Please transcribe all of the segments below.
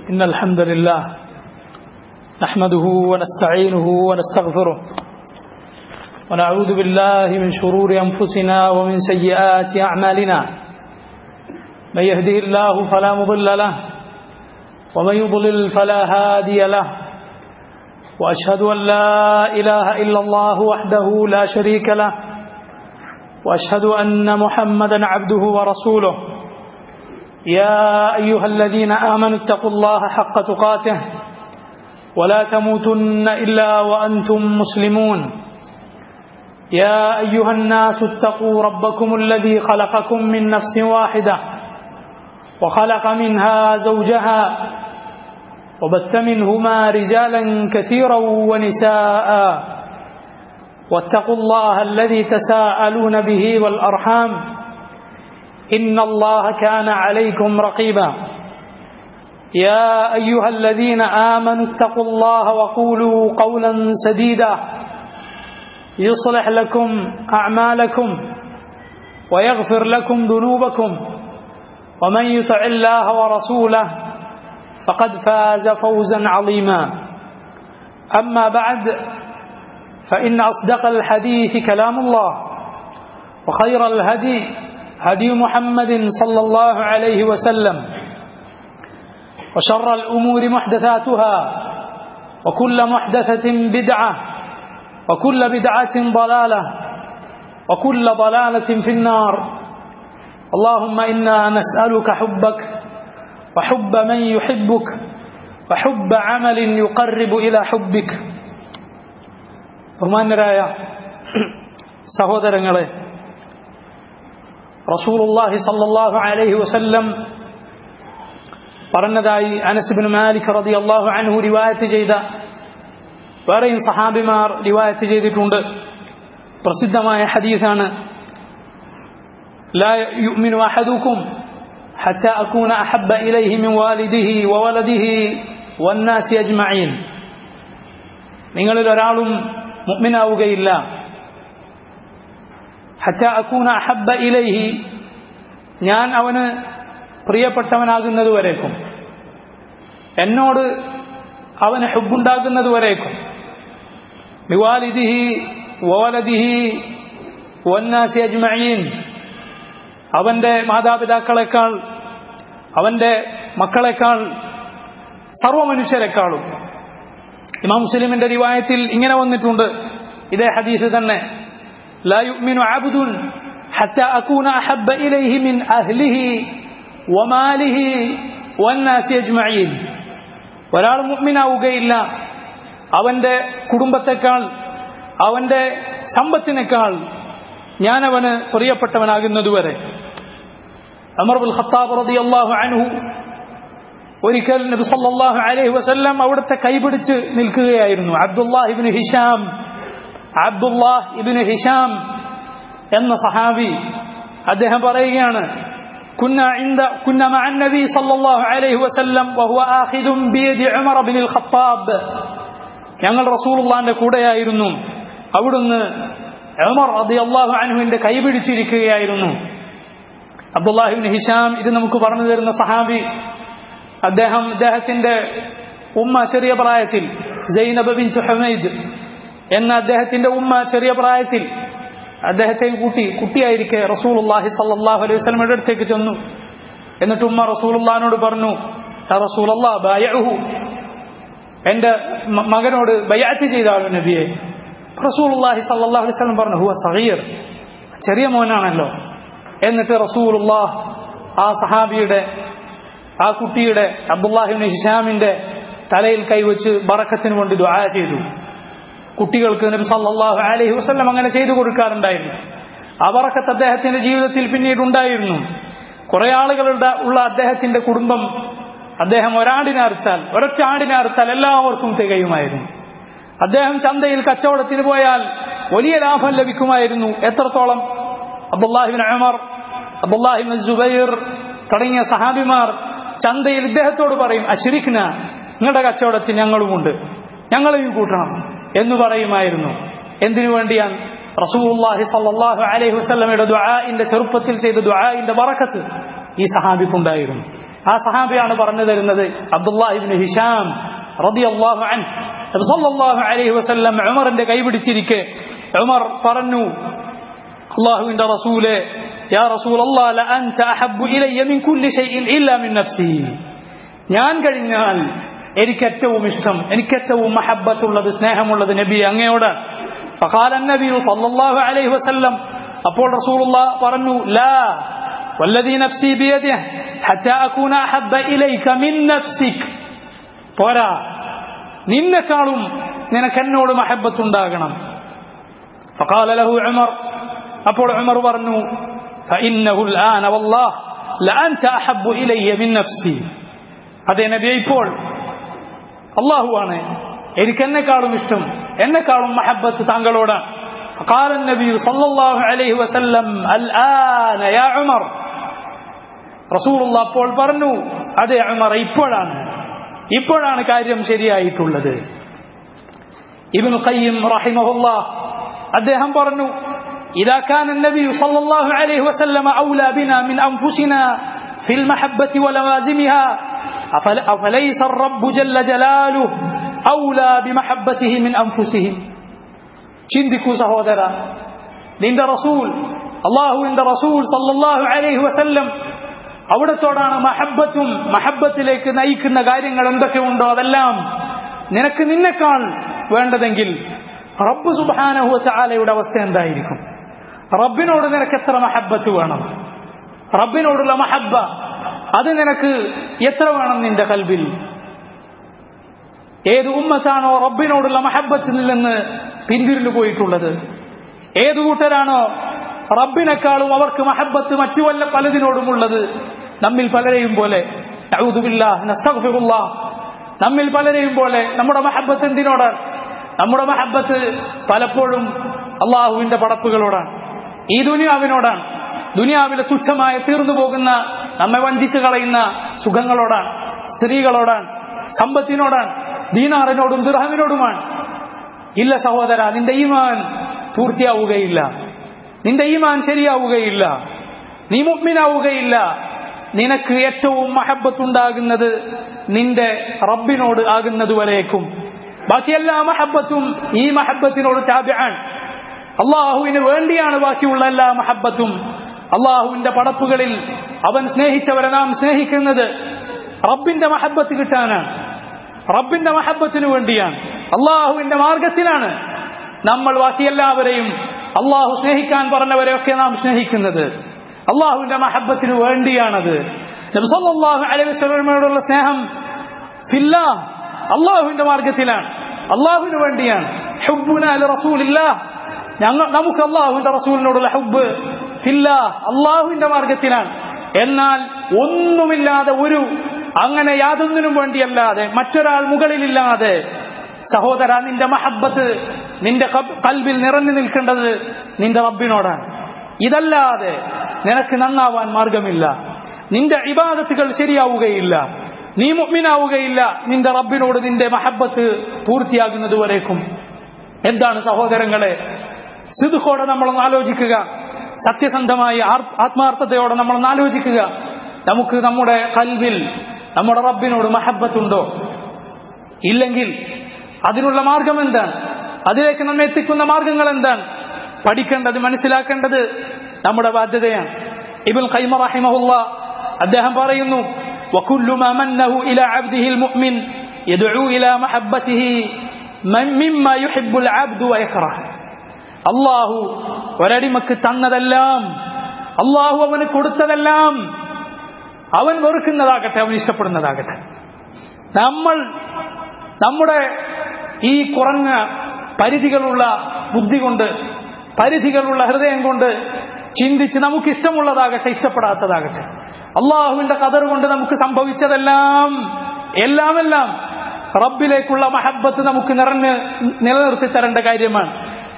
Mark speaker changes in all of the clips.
Speaker 1: إن الحمد لله نحمده ونستعينه ونستغفره ونعوذ بالله من شرور أنفسنا ومن سيئات أعمالنا من يهده الله فلا مضل له ومن يضلل فلا هادي له وأشهد أن لا إله إلا الله وحده لا شريك له وأشهد أن محمدا عبده ورسوله يا أيها الذين آمنوا اتقوا الله حق تقاته ولا تموتن إلا وأنتم مسلمون يا أيها الناس اتقوا ربكم الذي خلقكم من نفس واحدة وخلق منها زوجها وبث منهما رجالا كثيرا ونساء واتقوا الله الذي تساءلون به والأرحام إن الله كان عليكم رقيبا يا أيها الذين آمنوا اتقوا الله وقولوا قولا سديدا يصلح لكم أعمالكم ويغفر لكم ذنوبكم ومن يطع الله ورسوله فقد فاز فوزا عظيما أما بعد فإن أصدق الحديث كلام الله وخير الهدي هدي محمد صلى الله عليه وسلم وشر الأمور محدثاتها وكل محدثة بدعة وكل بدعة ضلالة وكل ضلالة في النار اللهم إنا نسألك حبك وحب من يحبك وحب عمل يقرب إلى حبك ബഹുമാന്യരായ സഹോദരങ്ങളെ റസൂലുള്ളാഹി സല്ലല്ലാഹു അലൈഹി വസല്ലം പറഞ്ഞതായി അനസ്ബിൻ മാലിക് റളിയല്ലാഹു അൻഹു റിവായത്ത് ചെയ്ത വേറെയും സഹാബിമാർ റിവായത്ത് ചെയ്തിട്ടുണ്ട് പ്രസിദ്ധമായ ഹദീസാണ് لا يؤمن أحدكم حتى أكون أحب إليه من والده وولده والناس أجمعين നിങ്ങളിൽ ഒരാളും മുഅ്മിനാവുകയില്ല ഹറ്റ അക്കൂന അഹബ്ബ ഇലൈഹി ഞാൻ അവന് പ്രിയപ്പെട്ടവനാകുന്നത് വരേക്കും എന്നോട് അവന് ഹുബുണ്ടാകുന്നത് വരേക്കും വിവാലിദിഹി വോലദിഹി വന്നാസി അജ്മഈൻ അവന്റെ മാതാപിതാക്കളെക്കാൾ അവന്റെ മക്കളെക്കാൾ സർവ മനുഷ്യരെക്കാളും ഇമാം മുസ്ലിമിന്റെ റിവായത്തിൽ ഇങ്ങനെ വന്നിട്ടുണ്ട് ഇതേ ഹദീസ് തന്നെ لا يؤمن عبد حتى أكون أحب إليه من أهله وماله والناس أجمعين ഒരാൾ മുഅ്മിനാവുകയില്ല അവന്റെ കുടുംബത്തെക്കാൾ അവന്റെ സമ്പത്തിനേക്കാൾ ഞാൻ അവന് പ്രിയപ്പെട്ടവനാകുന്നതുവരെ അമർ ബുൽ ഖത്താബ് റളിയല്ലാഹു അൻഹു ഒരിക്കൽ നബി സല്ലല്ലാഹു അലൈഹി വസല്ലം അവിടുത്തെ കൈപിടിച്ച് നിൽക്കുകയായിരുന്നു Abdullah ibn Hisham Abdullah ibn Hisham എന്ന സഹാബി അദ്ദേഹം പറയുകയാണ് كنا عند كنا مع النبي صلى الله عليه وسلم وهو آخذ بيد عمر بن الخطاب ഞങ്ങൾ റസൂലുള്ളാന്റെ കൂടെയായിരുന്നു അവിടുന്ന് ഉമർ റളിയല്ലാഹു അൻഹുവിന്റെ കൈ പിടിച്ചിരിക്കുകയായിരുന്നു അബ്ദുല്ലാഹിബിൻ ഹിഷാം ഇത് നമുക്ക് പറഞ്ഞു തരുന്ന സഹാബി അദ്ദേഹം അദ്ദേഹത്തിന്റെ ഉമ്മ ചെറിയ പ്രായത്തിൽ സൈനബ് ബിൻ ഹുമൈദ് എന്ന അദ്ദേഹത്തിന്റെ ഉമ്മ ചെറിയ പ്രായത്തിൽ അദ്ദേഹത്തെ കൂട്ടി കുട്ടിയായിരിക്കെ റസൂലുള്ളാഹി സല്ലല്ലാഹു അലൈഹി വസല്ലമയുടെ അടുത്തേക്ക് ചെന്നു എന്നിട്ട് ഉമ്മ റസൂലുള്ളാഹിനോട് പറഞ്ഞു റസൂലല്ലാ ബയഹു എന്റെ മകനോട് ബയാറ്റ് ചെയ്താളു നബിയെ റസൂലുള്ളാഹി സല്ലല്ലാഹു അലൈഹി വസല്ലം പറഞ്ഞു ഹുവ സഗീർ ചെറിയ മോനാണല്ലോ എന്നിട്ട് റസൂലുള്ളാഹ് ആ സഹാബിയുടെ ആ കുട്ടിയുടെ അബ്ദുല്ലാഹിബിൻ ഹിഷാമിന്റെ തലയിൽ കൈവച്ച് ബറക്കത്തിന് വേണ്ടി ദുആ ചെയ്തു കുട്ടികൾക്ക് നബി സല്ലല്ലാഹു അലൈഹി വസല്ലം അങ്ങനെ ചെയ്തു കൊടുക്കാറുണ്ടായിരുന്നു ആ ബറക്കത്ത് അദ്ദേഹത്തിന്റെ ജീവിതത്തിൽ പിന്നീട് ഉണ്ടായിരുന്നു കുറെ ആളുകളുടെ ഉള്ള അദ്ദേഹത്തിന്റെ കുടുംബം അദ്ദേഹം ഒരാടിനെ അറുത്താൽ ഒരൊറ്റ ആടിനെ അറുത്താൽ എല്ലാവർക്കും തികയുമായിരുന്നു അദ്ദേഹം ചന്തയിൽ കച്ചവടത്തിന് പോയാൽ വലിയ ലാഭം ലഭിക്കുമായിരുന്നു എത്രത്തോളം അബ്ദുല്ലാഹിബിൻ അമർ അബ്ദുല്ലാഹിബിൻ ജുബൈർ തുടങ്ങിയ സഹാബിമാർ ചന്തയിൽ ഇദ്ദേഹത്തോട് പറയും അശിരിഖ്ന നിങ്ങളുടെ കച്ചവടത്തിൽ ഞങ്ങളുമുണ്ട് ഞങ്ങളെയും കൂട്ടണം എന്ന് പറയുമായിരുന്നു എന്തിനു വേണ്ടിയാണ് റസൂലുള്ളാഹി സ്വല്ലല്ലാഹു അലൈഹി വസല്ലമയുടെ ദുആഇന്റെ ചെറുപ്പത്തിൽ ചെയ്ത ദുആഇന്റെ ബറക്കത്ത് ഈ സഹാബിക്കുണ്ടായിരുന്നു ആ സഹാബിയാണ് പറഞ്ഞു തരുന്നത് അബ്ദുല്ലാഹിബിൻ ഹിഷാം റളിയല്ലാഹു അൻഹു നബി സല്ലല്ലാഹു അലൈഹി വസല്ലം ഉമറിന്റെ കൈ പിടിച്ചിരിക്കെ ഉമർ പറഞ്ഞു അള്ളാഹുവിന്റെ റസൂലെ യാ റസൂൽ അല്ലാ അൻത അഹബ്ബു ഇലയ്യ മിൻ കുല്ലി ഷൈഇൻ ഇല്ലാ മിൻ നഫ്സി ഞാൻ കഴിഞ്ഞാൽ എനിക്ക് ഏറ്റവും ഇഷ്ടം എനിക്ക് ഏറ്റവും മഹബത്തുള്ളത് സ്നേഹമുള്ളത് നബി അങ്ങയോട് فقال النبي صلى الله عليه وسلم അപ്പോൾ റസൂലുള്ള പറഞ്ഞു ലാ والذي نفسي بيده حتى أكون أحب إليك من نفسك പോരാ നിന്നെക്കാളും നിനക്ക് എന്നോട് മഹബത്തുണ്ടാകണം فقال له عمر അപ്പോൾ ഉമർ പറഞ്ഞു فإنه الآن والله لأنت أحب إلي من نفسي അതെ നബി ഇപ്പോൾ അള്ളാഹുവാണ് എനിക്ക് എന്നെക്കാളും ഇഷ്ടം എന്നെക്കാളും മഹബത്ത് താങ്കളോടാണ് فقال النبي صلى الله عليه وسلم الآن يا عمر رسول الله അപ്പോൾ പറഞ്ഞു അതെ ഉമർ ഇപ്പോഴാണ് ഇപ്പോഴാണ് കാര്യം ശരിയായിട്ടുള്ളത് ഇബ്നു ഖയ്യിം റഹിമഹുല്ലാ അദ്ദേഹം പറഞ്ഞു إذا كان النبي صلى الله عليه وسلم أولى بنا من أنفسنا في المحبة ولوازمها أفليس الرب جل جلاله أولى بمحبته من أنفسهم ചിന്തിക്കൂ സഹോദര നിന്റെ റസൂൽ അള്ളാഹുവിന്റെ റസൂൽ സല്ലല്ലാഹു അലൈഹി വസല്ലം അവിടത്തോടാണ് മഹബത്തും മഹബത്തിലേക്ക് നയിക്കുന്ന കാര്യങ്ങൾ എന്തൊക്കെ ഉണ്ടോ അതെല്ലാം നിനക്ക് നിന്നെക്കാൾ വേണ്ടതെങ്കിൽ റബ്ബ് സുബാനഹു ചാലയുടെ അവസ്ഥ എന്തായിരിക്കും റബ്ബിനോട് നിനക്ക് എത്ര മഹബത്ത് വേണം റബ്ബിനോടുള്ള മഹബ അത് നിനക്ക് എത്ര വേണം നിന്റെ കൽബിൽ ഏത് ഉമ്മത്താണോ റബ്ബിനോടുള്ള മഹബത്തിൽ നിന്ന് പിന്തിരിഞ്ഞു പോയിട്ടുള്ളത് ഏതു കൂട്ടരാണോ റബ്ബിനെക്കാളും അവർക്ക് മഹബത്ത് മറ്റു വല്ല പലതിനോടുമുള്ളത് നമ്മിൽ പലരെയും പോലെ നമ്മിൽ പലരെയും പോലെ നമ്മുടെ മഹബത്ത് എന്തിനോടാണ് നമ്മുടെ മഹബത്ത് പലപ്പോഴും അള്ളാഹുവിന്റെ പടപ്പുകളോടാണ് ഈ ദുനിയാവിനോടാണ് ദുനിയാവിലെ തുച്ഛമായ തീർന്നു പോകുന്ന നമ്മെ വഞ്ചിച്ചു കളയുന്ന സുഖങ്ങളോടാണ് സ്ത്രീകളോടാണ് സമ്പത്തിനോടാണ് ദീനാറിനോടും ദുർഹമിനോടുമാണ് ഇല്ല സഹോദര നിന്റെ ഈമാൻ പൂർത്തിയാവുകയില്ല നിന്റെ ഈമാൻ ശരിയാവുകയില്ല നീ മുഗ്മിനാവുകയില്ല നിനക്ക് ഏറ്റവും മഹബത്തുണ്ടാകുന്നത് നിന്റെ റബ്ബിനോട് ആകുന്നത് വരേക്കും ബാക്കി എല്ലാ മഹബത്തും ഈ മഹബത്തിനോട് ചാബ്യാണ് അള്ളാഹുവിന് വേണ്ടിയാണ് ബാക്കിയുള്ള എല്ലാ മഹബത്തും അള്ളാഹുവിന്റെ പടപ്പുകളിൽ അവൻ സ്നേഹിച്ചവരെ നാം സ്നേഹിക്കുന്നത് റബ്ബിന്റെ മഹബത്ത് കിട്ടാനാണ് റബ്ബിന്റെ മഹബത്തിന് വേണ്ടിയാണ് അള്ളാഹുവിന്റെ മാർഗത്തിലാണ് നമ്മൾ ബാക്കി എല്ലാവരെയും അള്ളാഹു സ്നേഹിക്കാൻ പറഞ്ഞവരെയൊക്കെ നാം സ്നേഹിക്കുന്നത് അള്ളാഹുവിന്റെ മഹബത്തിന് വേണ്ടിയാണത് നബ്സല്ലാഹു അലൈഹി വസല്ലമയോടുള്ള സ്നേഹം ഫില്ലാ അള്ളാഹുവിന്റെ മാർഗത്തിലാണ് അള്ളാഹുവിന് വേണ്ടിയാണ് ഹുബ്ബുന റസൂലില്ല ഞങ്ങൾ നമുക്ക് അള്ളാഹുവിന്റെ റസൂലിനോടുള്ള ഹുബ് ഫില്ലാ അള്ളാഹുവിന്റെ മാർഗത്തിലാണ് എന്നാൽ ഒന്നുമില്ലാതെ ഒരു അങ്ങനെ യാതൊന്നിനും വേണ്ടിയല്ലാതെ മറ്റൊരാൾ മുകളിലില്ലാതെ സഹോദര നിന്റെ മഹബത്ത് നിന്റെ കൽബിൽ നിറഞ്ഞു നിൽക്കേണ്ടത് നിന്റെ റബ്ബിനോടാണ് ഇതല്ലാതെ നിനക്ക് നന്നാവാൻ മാർഗമില്ല നിന്റെ ഇബാദത്തുകൾ ശരിയാവുകയില്ല നീ മുഗ്മിനാവുകയില്ല നിന്റെ റബ്ബിനോട് നിന്റെ മഹബത്ത് പൂർത്തിയാകുന്നത് വരേക്കും എന്താണ് സഹോദരങ്ങളെ സിദുഖോടെ നമ്മളൊന്ന് ആലോചിക്കുക സത്യസന്ധമായി ആത്മാർത്ഥതയോടെ നമ്മളൊന്ന് ആലോചിക്കുക നമുക്ക് നമ്മുടെ കൽവിൽ നമ്മുടെ റബ്ബിനോട് മഹബത്തുണ്ടോ ഇല്ലെങ്കിൽ അതിനുള്ള മാർഗം എന്താണ് അതിലേക്ക് നമ്മെ എത്തിക്കുന്ന മാർഗങ്ങൾ എന്താണ് പഠിക്കേണ്ടത് മനസ്സിലാക്കേണ്ടത് നമ്മുടെ ബാധ്യതയാണ് ഇബുൽ ഖൈമ റഹിമഹുല്ല അദ്ദേഹം പറയുന്നു وكل ما منه إلى عبده المؤمن يدعو إلى محبته مما يحب العبد ويكره അള്ളാഹു ഒരടിമക്ക് തന്നതെല്ലാം അള്ളാഹു അവന് കൊടുത്തതെല്ലാം അവൻ വെറുക്കുന്നതാകട്ടെ അവൻ ഇഷ്ടപ്പെടുന്നതാകട്ടെ നമ്മൾ നമ്മുടെ ഈ കുറഞ്ഞ പരിധികളുള്ള ബുദ്ധി കൊണ്ട് പരിധികളുള്ള ഹൃദയം കൊണ്ട് ചിന്തിച്ച് നമുക്ക് ഇഷ്ടമുള്ളതാകട്ടെ ഇഷ്ടപ്പെടാത്തതാകട്ടെ അള്ളാഹുവിന്റെ കതർ കൊണ്ട് നമുക്ക് സംഭവിച്ചതെല്ലാം എല്ലാമെല്ലാം റബ്ബിലേക്കുള്ള മഹബത്ത് നമുക്ക് നിറഞ്ഞ് നിലനിർത്തി തരേണ്ട കാര്യമാണ്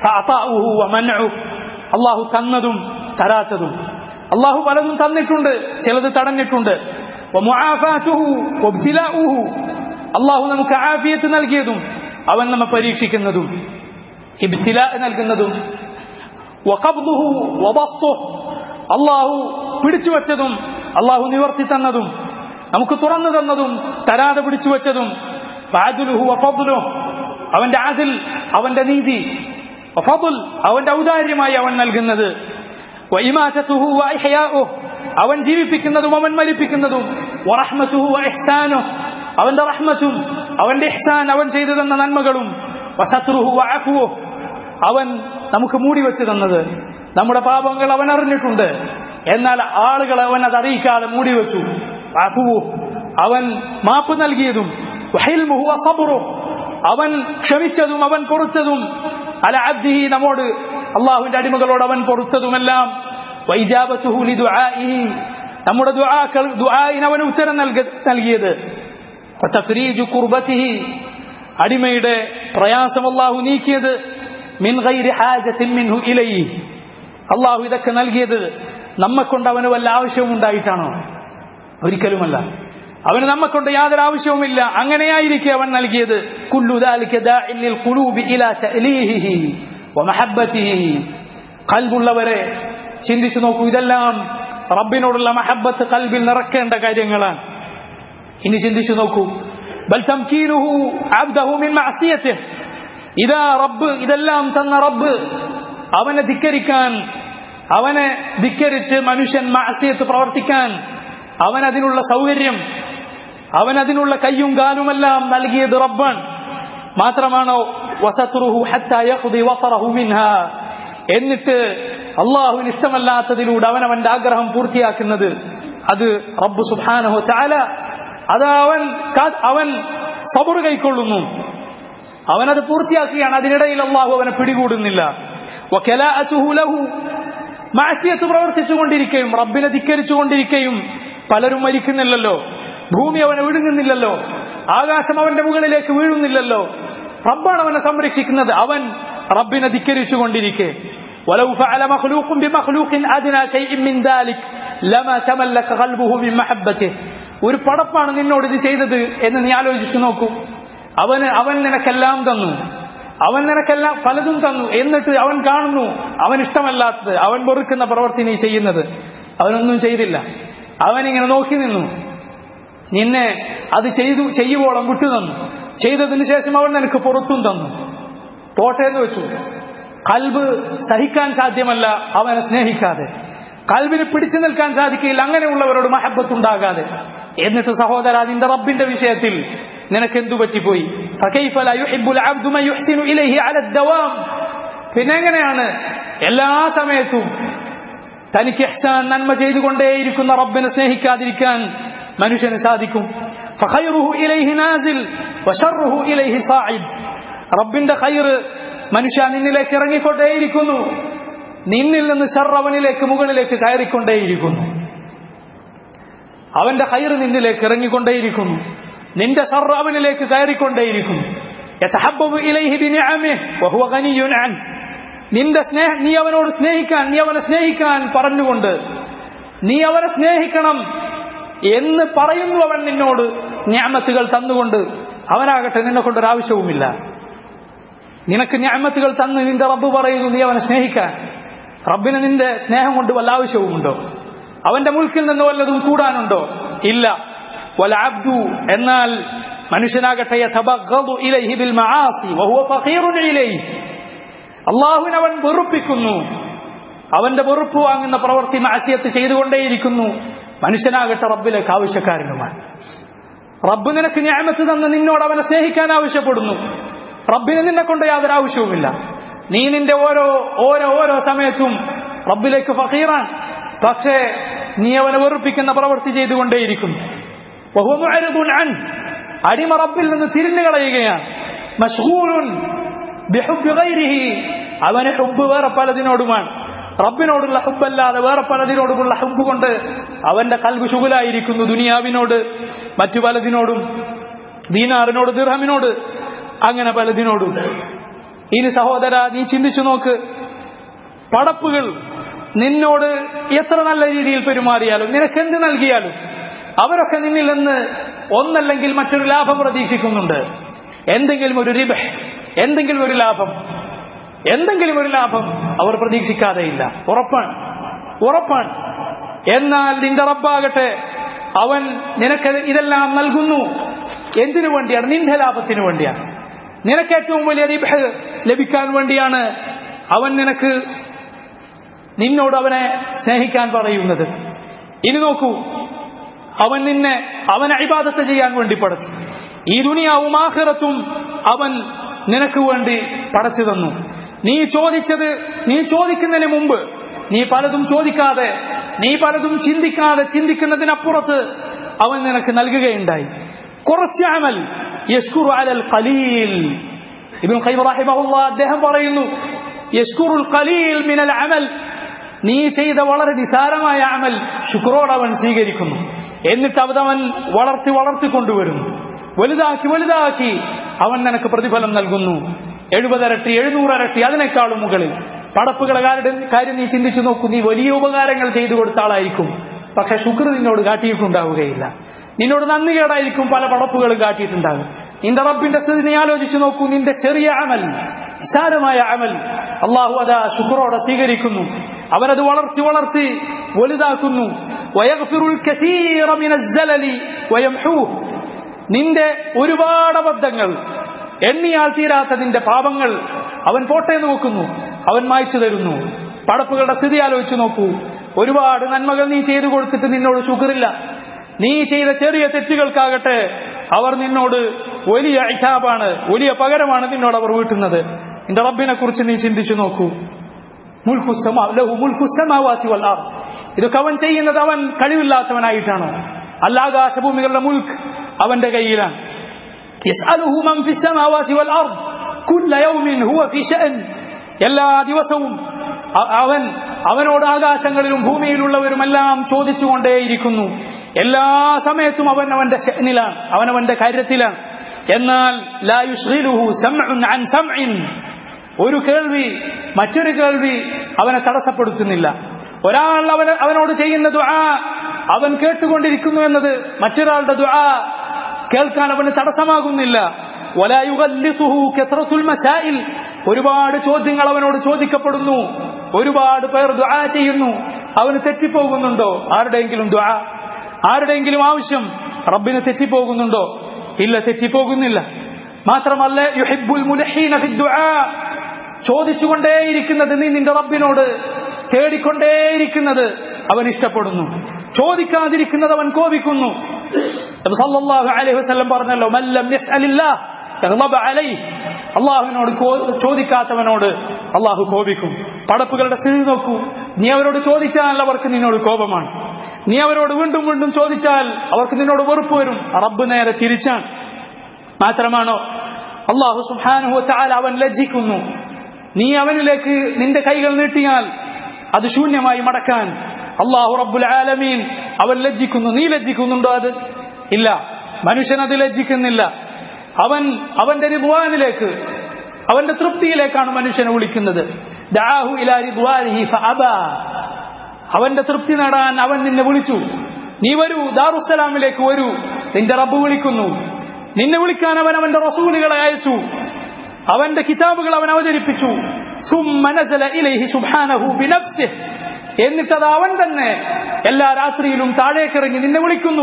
Speaker 1: അള്ളാഹു തന്നതും തരാത്തതും അള്ളാഹു പലതും തന്നിട്ടുണ്ട് ചിലത് തടഞ്ഞിട്ടുണ്ട് അള്ളാഹു നമുക്ക് ആഫിയത്ത് നൽകിയതും അവൻ നമ്മെ പരീക്ഷിക്കുന്നതും ഇബ്തില നൽകുന്നതും അള്ളാഹു പിടിച്ചു വച്ചതും അള്ളാഹു നിവർത്തി തന്നതും നമുക്ക് തുറന്നു തന്നതും തരാതെ പിടിച്ചു വെച്ചതും ഫഅദുലുഹു വഫദ്ലുഹു. അവന്റെ ആദിൽ അവന്റെ നീതി വഫദ്ൽ, അവന്റെ ഔദാര്യമായി അവൻ നൽകുന്നത് വഇമാതതുഹു വഇഹ്യാഉഹു. അവൻ ജീവിപ്പിക്കുന്നതും അവൻ മരിപ്പിക്കുന്നതും വറഹ്മതുഹു വഇഹ്സാനുഹു. അവന്റെ റഹ്മത്തും അവന്റെ ഇഹ്സാൻ അവൻ ചെയ്തു തന്ന നന്മകളും വസത്രുഹു വഅഫുഹു. അവൻ നമുക്ക് മൂടി വെച്ച് തന്നത് നമ്മുടെ പാപങ്ങൾ അവൻ അറിഞ്ഞിട്ടുണ്ട് എന്നാൽ ആളുകൾ അവൻ അത് അറിയിക്കാതെ മൂടി വെച്ചു അഫുവു. അവൻ മാപ്പ് നൽകിയതും വഹിൽമുഹു വസബ്റുഹു. അവൻ ക്ഷമിച്ചതും അവൻ പൊറുത്തതും അല അബ്ദിഹി നമ്മോട് അള്ളാഹുവിന്റെ അടിമകളോട് അവൻ പൊറുത്തതുമെല്ലാം വൈജാബത്തുഹു ലിദുആഇഹി. നമ്മുടെ ദുആക്കൾ ദുആഇന് അവൻ ഉത്തരം നൽക- നൽകിയത് വതഫ്രീജു കുർബത്തിഹി. അടിമയുടെ പ്രയാസം അള്ളാഹു നീക്കിയത് മിൻ ഗൈരി ഹാജത്തിൻ മിൻഹു ഇലൈഹി അള്ളാഹു ഇതൊക്കെ നൽകിയത് നമ്മെ കൊണ്ട് അവന് വല്ല ആവശ്യവും ഉണ്ടായിട്ടാണോ ഒരിക്കലുമല്ല അവന് നമ്മെ കൊണ്ട് യാതൊരു ആവശ്യവുമില്ല അങ്ങനെയായിരിക്കെ അവൻ നൽകിയത് കുല്ലു ذلك داع للقلوب الى تأليهه ومحبته കൽബുള്ളവരെ ചിന്തിച്ചു നോക്കൂ ഇതെല്ലാം റബ്ബിനോടുള്ള മഹബത്ത് കൽബിൽ നിറക്കേണ്ട കാര്യങ്ങളാണ് ഇനി ചിന്തിച്ചു നോക്കൂ ബൽ തംകീനുഹു അബ്ദഹു മിൻ മഅസിയതിഹി ഇതാ റബ്ബ് ഇതെല്ലാം തന്ന റബ്ബ് അവനെ ധിക്കരിക്കാൻ അവനെ ധിക്കരിച്ച് മനുഷ്യൻ മാസിയത്ത് പ്രവർത്തിക്കാൻ അവൻ അതിനുള്ള സൗകര്യം അവൻ അതിനുള്ള കയ്യും കാലുമെല്ലാം നൽകിയത് റബ്ബാണ് മാത്രമാണോ വസത്രുഹു ഹത്താ യഖ്ദി വതറഹു മിൻഹാ എന്നിട്ട് അള്ളാഹുവിന് ഇഷ്ടമല്ലാത്തതിലൂടെ അവൻ അവന്റെ ആഗ്രഹം പൂർത്തിയാക്കുന്നത് അത് റബ്ബ് സുബ്ഹാനഹു തആല അത് അവൻ കാ- അവൻ സബർ കൈക്കൊള്ളുന്നു അവനത് പൂർത്തിയാക്കുകയാണ് അതിനിടയിൽ അള്ളാഹു അവനെ പിടികൂടുന്നില്ല വകലാഅതുഹു ലഹു മാസിയത്ത് പ്രവർത്തിച്ചുകൊണ്ടിരിക്കുകയും റബ്ബിനെ ധിക്കരിച്ചുകൊണ്ടിരിക്കുകയും പലരും മരിക്കുന്നില്ലല്ലോ ഭൂമി അവനെ വിഴുങ്ങുന്നില്ലല്ലോ ആകാശം അവന്റെ മുകളിലേക്ക് വീഴുന്നില്ലല്ലോ റബ്ബാണ് അവനെ സംരക്ഷിക്കുന്നത് അവൻ റബ്ബിനെ ധിക്കരിച്ചുകൊണ്ടിരിക്കെ ولو فعل مخلوق بمخلوق أدنى شيء من ذلك لما تملك قلبه من محبته ഒരു പടപ്പാണ് നിന്നോട് ഇത് ചെയ്തത് എന്ന് നീ ആലോചിച്ചു നോക്കൂ അവന് അവൻ നിനക്കെല്ലാം തന്നു അവൻ നിനക്കെല്ലാം പലതും തന്നു എന്നിട്ട് അവൻ കാണുന്നു അവൻ ഇഷ്ടമല്ലാത്തത് അവൻ വെറുക്കുന്ന പ്രവൃത്തി നീ ചെയ്യുന്നത് അവനൊന്നും ചെയ്തില്ല അവൻ ഇങ്ങനെ നോക്കി നിന്നു നിന്നെ അത് ചെയ്തു ചെയ്യുവോളം വിട്ടു തന്നു ചെയ്തതിനു ശേഷം അവൻ നിനക്ക് പുറത്തും തന്നു പോട്ടെ എന്ന് വെച്ചു കൽബ് സഹിക്കാൻ സാധ്യമല്ല അവനെ സ്നേഹിക്കാതെ കൽബിന് പിടിച്ചു നിൽക്കാൻ സാധിക്കില്ല അങ്ങനെയുള്ളവരോട് മഹബത്തുണ്ടാകാതെ എന്നിട്ട് സഹോദര നിന്റെ റബ്ബിന്റെ വിഷയത്തിൽ നിനക്ക് എന്തു പറ്റിപ്പോയി فكيف لا يحب العبد من يحسن إليه على الدوام പിന്നെ എങ്ങനെയാണ് എല്ലാ സമയത്തും തനിക്ക് ഇഹ്സാൻ നന്മ ചെയ്തുകൊണ്ടേയിരിക്കുന്ന റബ്ബിനെ സ്നേഹിക്കാതിരിക്കാൻ മനുഷ്യന് സാധിക്കും فخيره إليه نازل وشره إليه صاعد റബ്ബിന്റെ ഖൈർ മനുഷ്യ നിന്നിലേക്ക് ഇറങ്ങിക്കൊണ്ടേയിരിക്കുന്നു നിന്നിൽ നിന്ന് ഷർ അവനിലേക്ക് മുകളിലേക്ക് കയറിക്കൊണ്ടേയിരിക്കുന്നു അവന്റെ ഹൈർ നിന്നിലേക്ക് ഇറങ്ങിക്കൊണ്ടേയിരിക്കുന്നു നിന്റെ ഷർ അവനിലേക്ക് കയറിക്കൊണ്ടേയിരിക്കുന്നു يتحبب إليه بنعمه وهو غني عنه നിന്റെ സ്നേഹ നീ അവനോട് സ്നേഹിക്കാൻ നീ അവനെ സ്നേഹിക്കാൻ പറഞ്ഞുകൊണ്ട് നീ അവനെ സ്നേഹിക്കണം എന്ന് പറയുന്നു അവൻ നിന്നോട് ഞാമത്തുകൾ തന്നുകൊണ്ട് അവനാകട്ടെ നിന്നെ കൊണ്ടൊരാവശ്യവുമില്ല നിനക്ക് ഞാമത്തുകൾ തന്ന് നിന്റെ റബ്ബ് പറയുന്നു നീ അവനെ സ്നേഹിക്കാൻ റബ്ബിന് നിന്റെ സ്നേഹം കൊണ്ട് വല്ല ആവശ്യവുമുണ്ടോ അവന്റെ മുൽക്കിൽ നിന്ന് വല്ലതും കൂടാനുണ്ടോ ഇല്ല വല അബ്ദു എന്നാൽ മനുഷ്യനാകട്ടെ യതബഗ്ഗദു ഇലൈഹി ബിൽ മആസി വഹുവ ഫഖീറുൻ ഇലൈഹി അള്ളാഹുവിനവൻ വെറുപ്പിക്കുന്നു അവന്റെ വെറുപ്പ് വാങ്ങുന്ന പ്രവൃത്തി മാസിയത്ത് ചെയ്തുകൊണ്ടേയിരിക്കുന്നു മനുഷ്യനാകട്ടെ റബ്ബിലേക്ക് ആവശ്യക്കാരനുമാണ് റബ്ബ് നിനക്ക് ഞാമത്ത് തന്ന് നിന്നോട് അവനെ സ്നേഹിക്കാൻ ആവശ്യപ്പെടുന്നു റബ്ബിന് നിന്നെ കൊണ്ട് യാതൊരു ആവശ്യവുമില്ല നീ നിന്റെ ഓരോ ഓരോ ഓരോ സമയത്തും റബ്ബിലേക്ക് ഫഖീറാൻ പക്ഷേ നീ അവനെ വെറുപ്പിക്കുന്ന പ്രവൃത്തി ചെയ്തുകൊണ്ടേയിരിക്കുന്നു വഹുവ മുഅരിദുൻ അൻ. അടിമ റബ്ബിൽ നിന്ന് തിരിഞ്ഞു കളയുകയാണ് മഷ്ഗൂലുൻ ബിഹുബ്ബി ഗൈരിഹി. അവന് ഹുബ് വേറെ പലതിനോടുമാണ് റബ്ബിനോടുള്ള ഹുബല്ലാതെ വേറെ പലതിനോടുമുള്ള ഹുബ് കൊണ്ട് അവന്റെ കൽബ് ശുഗലായിരിക്കുന്നു ദുനിയാവിനോട് മറ്റു പലതിനോടും ദീനാറിനോട് ദിർഹമിനോട് അങ്ങനെ പലതിനോടും ഇനി സഹോദര നീ ചിന്തിച്ചു നോക്ക് പടപ്പുകൾ നിന്നോട് എത്ര നല്ല രീതിയിൽ പെരുമാറിയാലും നിനക്ക് എന്ത് നൽകിയാലും അവരൊക്കെ നിന്നിൽ നിന്ന് ഒന്നല്ലെങ്കിൽ മറ്റൊരു ലാഭം പ്രതീക്ഷിക്കുന്നുണ്ട് എന്തെങ്കിലും ഒരു റിബ എന്തെങ്കിലും ഒരു ലാഭം എന്തെങ്കിലും ഒരു ലാഭം അവർ പ്രതീക്ഷിക്കാതെയില്ല ഉറപ്പാണ് ഉറപ്പാണ് എന്നാൽ നിന്റെ റബ്ബാകട്ടെ അവൻ നിനക്ക് ഇതെല്ലാം നൽകുന്നു എന്തിനു വേണ്ടിയാണ് നിന്റെ ലാഭത്തിന് വേണ്ടിയാണ് നിനക്ക് ഏറ്റവും വലിയ റിബ് ലഭിക്കാൻ വേണ്ടിയാണ് അവൻ നിനക്ക് നിന്നോട് അവനെ സ്നേഹിക്കാൻ പറയുന്നത് ഇനി നോക്കൂ അവൻ നിന്നെ അവനെ ഇബാദത്ത് ചെയ്യാൻ വേണ്ടി പടച്ചു ഈ ദുനിയാവും ആഖിറത്തും അവൻ നിനക്ക് വേണ്ടി പടച്ചു തന്നു നീ ചോദിച്ചത് നീ ചോദിക്കുന്നതിന് മുമ്പ് നീ പലതും ചോദിക്കാതെ നീ പലതും ചിന്തിക്കാതെ ചിന്തിക്കുന്നതിനപ്പുറത്ത് അവൻ നിനക്ക് നൽകുകയുണ്ടായി കുറച്ച് അമൽ യഷ്കുറു അലൽ ഖലീൽ ഇബ്നു ഖയ്യിം റഹിമഹുല്ലാ അദ്ദേഹം പറയുന്നു യഷ്കുറുൽ ഖലീൽ മിനൽ അമൽ നീ ചെയ്ത വളരെ നിസാരമായ അമൽ ശുക്രോട് അവൻ സ്വീകരിക്കുന്നു എന്നിട്ട് അവൻ വളർത്തി വളർത്തി കൊണ്ടുവരുന്നു വലുതാക്കി വലുതാക്കി അവൻ നിനക്ക് പ്രതിഫലം നൽകുന്നു എഴുപതരട്ടി എഴുന്നൂറരട്ടി അതിനേക്കാളും മുകളിൽ പടപ്പുകളെ കാര്യം നീ ചിന്തിച്ചു നോക്കൂ നീ വലിയ ഉപകാരങ്ങൾ ചെയ്തു കൊടുത്ത ആളായിരിക്കും പക്ഷെ ശുക്ർ നിന്നോട് കാട്ടിയിട്ടുണ്ടാവുകയില്ല നിന്നോട് നന്ദി കേടായിരിക്കും പല പടപ്പുകളും കാട്ടിയിട്ടുണ്ടാകും നിന്റെ റബ്ബിന്റെ സ്ഥിതി നീ ആലോചിച്ചു നോക്കൂ നിന്റെ ചെറിയ അമൽ നിസാരമായ അമൽ അള്ളാഹു അതാ ശുക്രോടെ സ്വീകരിക്കുന്നു അവനത് വളർത്തി വളർത്തി വലുതാക്കുന്നു നിന്റെ ഒരുപാട് അബദ്ധങ്ങൾ എണ്ണിയാൽ തീരാത്ത നിന്റെ പാപങ്ങൾ അവൻ പോട്ടെ നോക്കുന്നു അവൻ മായ്ച്ചു തരുന്നു പടപ്പുകളുടെ സ്ഥിതി ആലോചിച്ച് നോക്കൂ ഒരുപാട് നന്മകൾ നീ ചെയ്തു കൊടുത്തിട്ട് നിന്നോട് ശുക്രില്ല നീ ചെയ്ത ചെറിയ തെറ്റുകൾക്കാകട്ടെ അവർ നിന്നോട് വലിയ ഇഖാബാണ് വലിയ പകരമാണ് നിന്നോട് അവർ വീട്ടുന്നത് നിന്റെ റബ്ബിനെ കുറിച്ച് നീ ചിന്തിച്ചു നോക്കൂ ഇതൊക്കെ അവൻ ചെയ്യുന്നത് അവൻ കഴിവില്ലാത്തവനായിട്ടാണോ അല്ല ആകാശഭൂമികളുടെ മുൽക്ക് അവന്റെ കയ്യിലാണ് എല്ലാ ദിവസവും അവൻ അവനോട് ആകാശങ്ങളിലും ഭൂമിയിലുള്ളവരുമെല്ലാം ചോദിച്ചുകൊണ്ടേയിരിക്കുന്നു എല്ലാ സമയത്തും അവൻ അവന്റെ ഷെനിലാണ് അവൻ അവന്റെ കാര്യത്തിലാണ് എന്നാൽ ഒരു കേൾവി മറ്റൊരു കേൾവി അവനെ തടസ്സപ്പെടുത്തുന്നില്ല ഒരാൾ അവൻ അവനോട് ചെയ്യുന്ന ദുആ അവൻ കേട്ടുകൊണ്ടിരിക്കുന്നു എന്നത് മറ്റൊരാളുടെ ദുആ കേൾക്കാൻ അവന് തടസ്സമാകുന്നില്ല ഒരുപാട് ചോദ്യങ്ങൾ അവനോട് ചോദിക്കപ്പെടുന്നു ഒരുപാട് പേർ ദുആ ചെയ്യുന്നു അവന് തെറ്റിപ്പോകുന്നുണ്ടോ ആരുടെയെങ്കിലും ദുആ ആരുടെയെങ്കിലും ആവശ്യം റബ്ബിന് തെറ്റിപ്പോകുന്നുണ്ടോ ഇല്ല തെറ്റിപ്പോകുന്നില്ല മാത്രമല്ല യുഹിബ്ബുൽ മുലഹീന ഫിദ്ദുആ ചോദിച്ചുകൊണ്ടേയിരിക്കുന്നത് നീ നിന്റെ റബ്ബിനോട് തേടിക്കൊണ്ടേയിരിക്കുന്നത് അവൻ ഇഷ്ടപ്പെടുന്നു ചോദിക്കാതിരിക്കുന്നത് അവൻ കോപിക്കുന്നു സല്ലല്ലാഹു അലൈഹി വസല്ലം പറഞ്ഞല്ലോ മല്ലം യസ്അലില്ലാഹ് യഗ്ളബ അലൈഹി അള്ളാഹുവിനോട് ചോദിക്കാത്തവനോട് അള്ളാഹു കോപിക്കും പടപ്പുകളുടെ സ്ഥിതി നോക്കൂ നീ അവരോട് ചോദിച്ചാൽ അവർക്ക് നിന്നോട് കോപമാണ് നീ അവരോട് വീണ്ടും വീണ്ടും ചോദിച്ചാൽ അവർക്ക് നിന്നോട് വെറുപ്പ് വരും റബ്ബ് നേരെ തിരിച്ചാണ് മാത്രമാണോ അള്ളാഹു സുഹാനുഹു താൽ അവൻ ലജ്ജിക്കുന്നു നീ അവനിലേക്ക് നിന്റെ കൈകൾ നീട്ടിയാൽ അത് ശൂന്യമായി മടക്കാൻ അള്ളാഹു റബ്ബുൽ ആലമീൻ അവൻ ലജ്ജിക്കുന്നു നീ ലജ്ജിക്കുന്നുണ്ടോ അത് ഇല്ല മനുഷ്യൻ അത് ലജ്ജിക്കുന്നില്ല അവൻ അവന്റെ റിദ്വാനിലേക്ക് അവന്റെ തൃപ്തിയിലേക്കാണ് മനുഷ്യനെ വിളിക്കുന്നത് ദാഹു ഇലാ റിദ്വാനിഹി ഫഅബാ അവന്റെ തൃപ്തി നേടാൻ അവൻ നിന്നെ വിളിച്ചു നീ വരൂ ദാറുസലാമിലേക്ക് വരൂ നിന്റെ റബ്ബ് വിളിക്കുന്നു നിന്നെ വിളിക്കാൻ അവൻ അവന്റെ റസൂലുകളെ അയച്ചു അവന്റെ കിതാബുകൾ അവൻ അവതരിപ്പിച്ചു എന്നിട്ടത് അവൻ തന്നെ എല്ലാ രാത്രിയിലും താഴേക്കിറങ്ങി നിന്നെ വിളിക്കുന്നു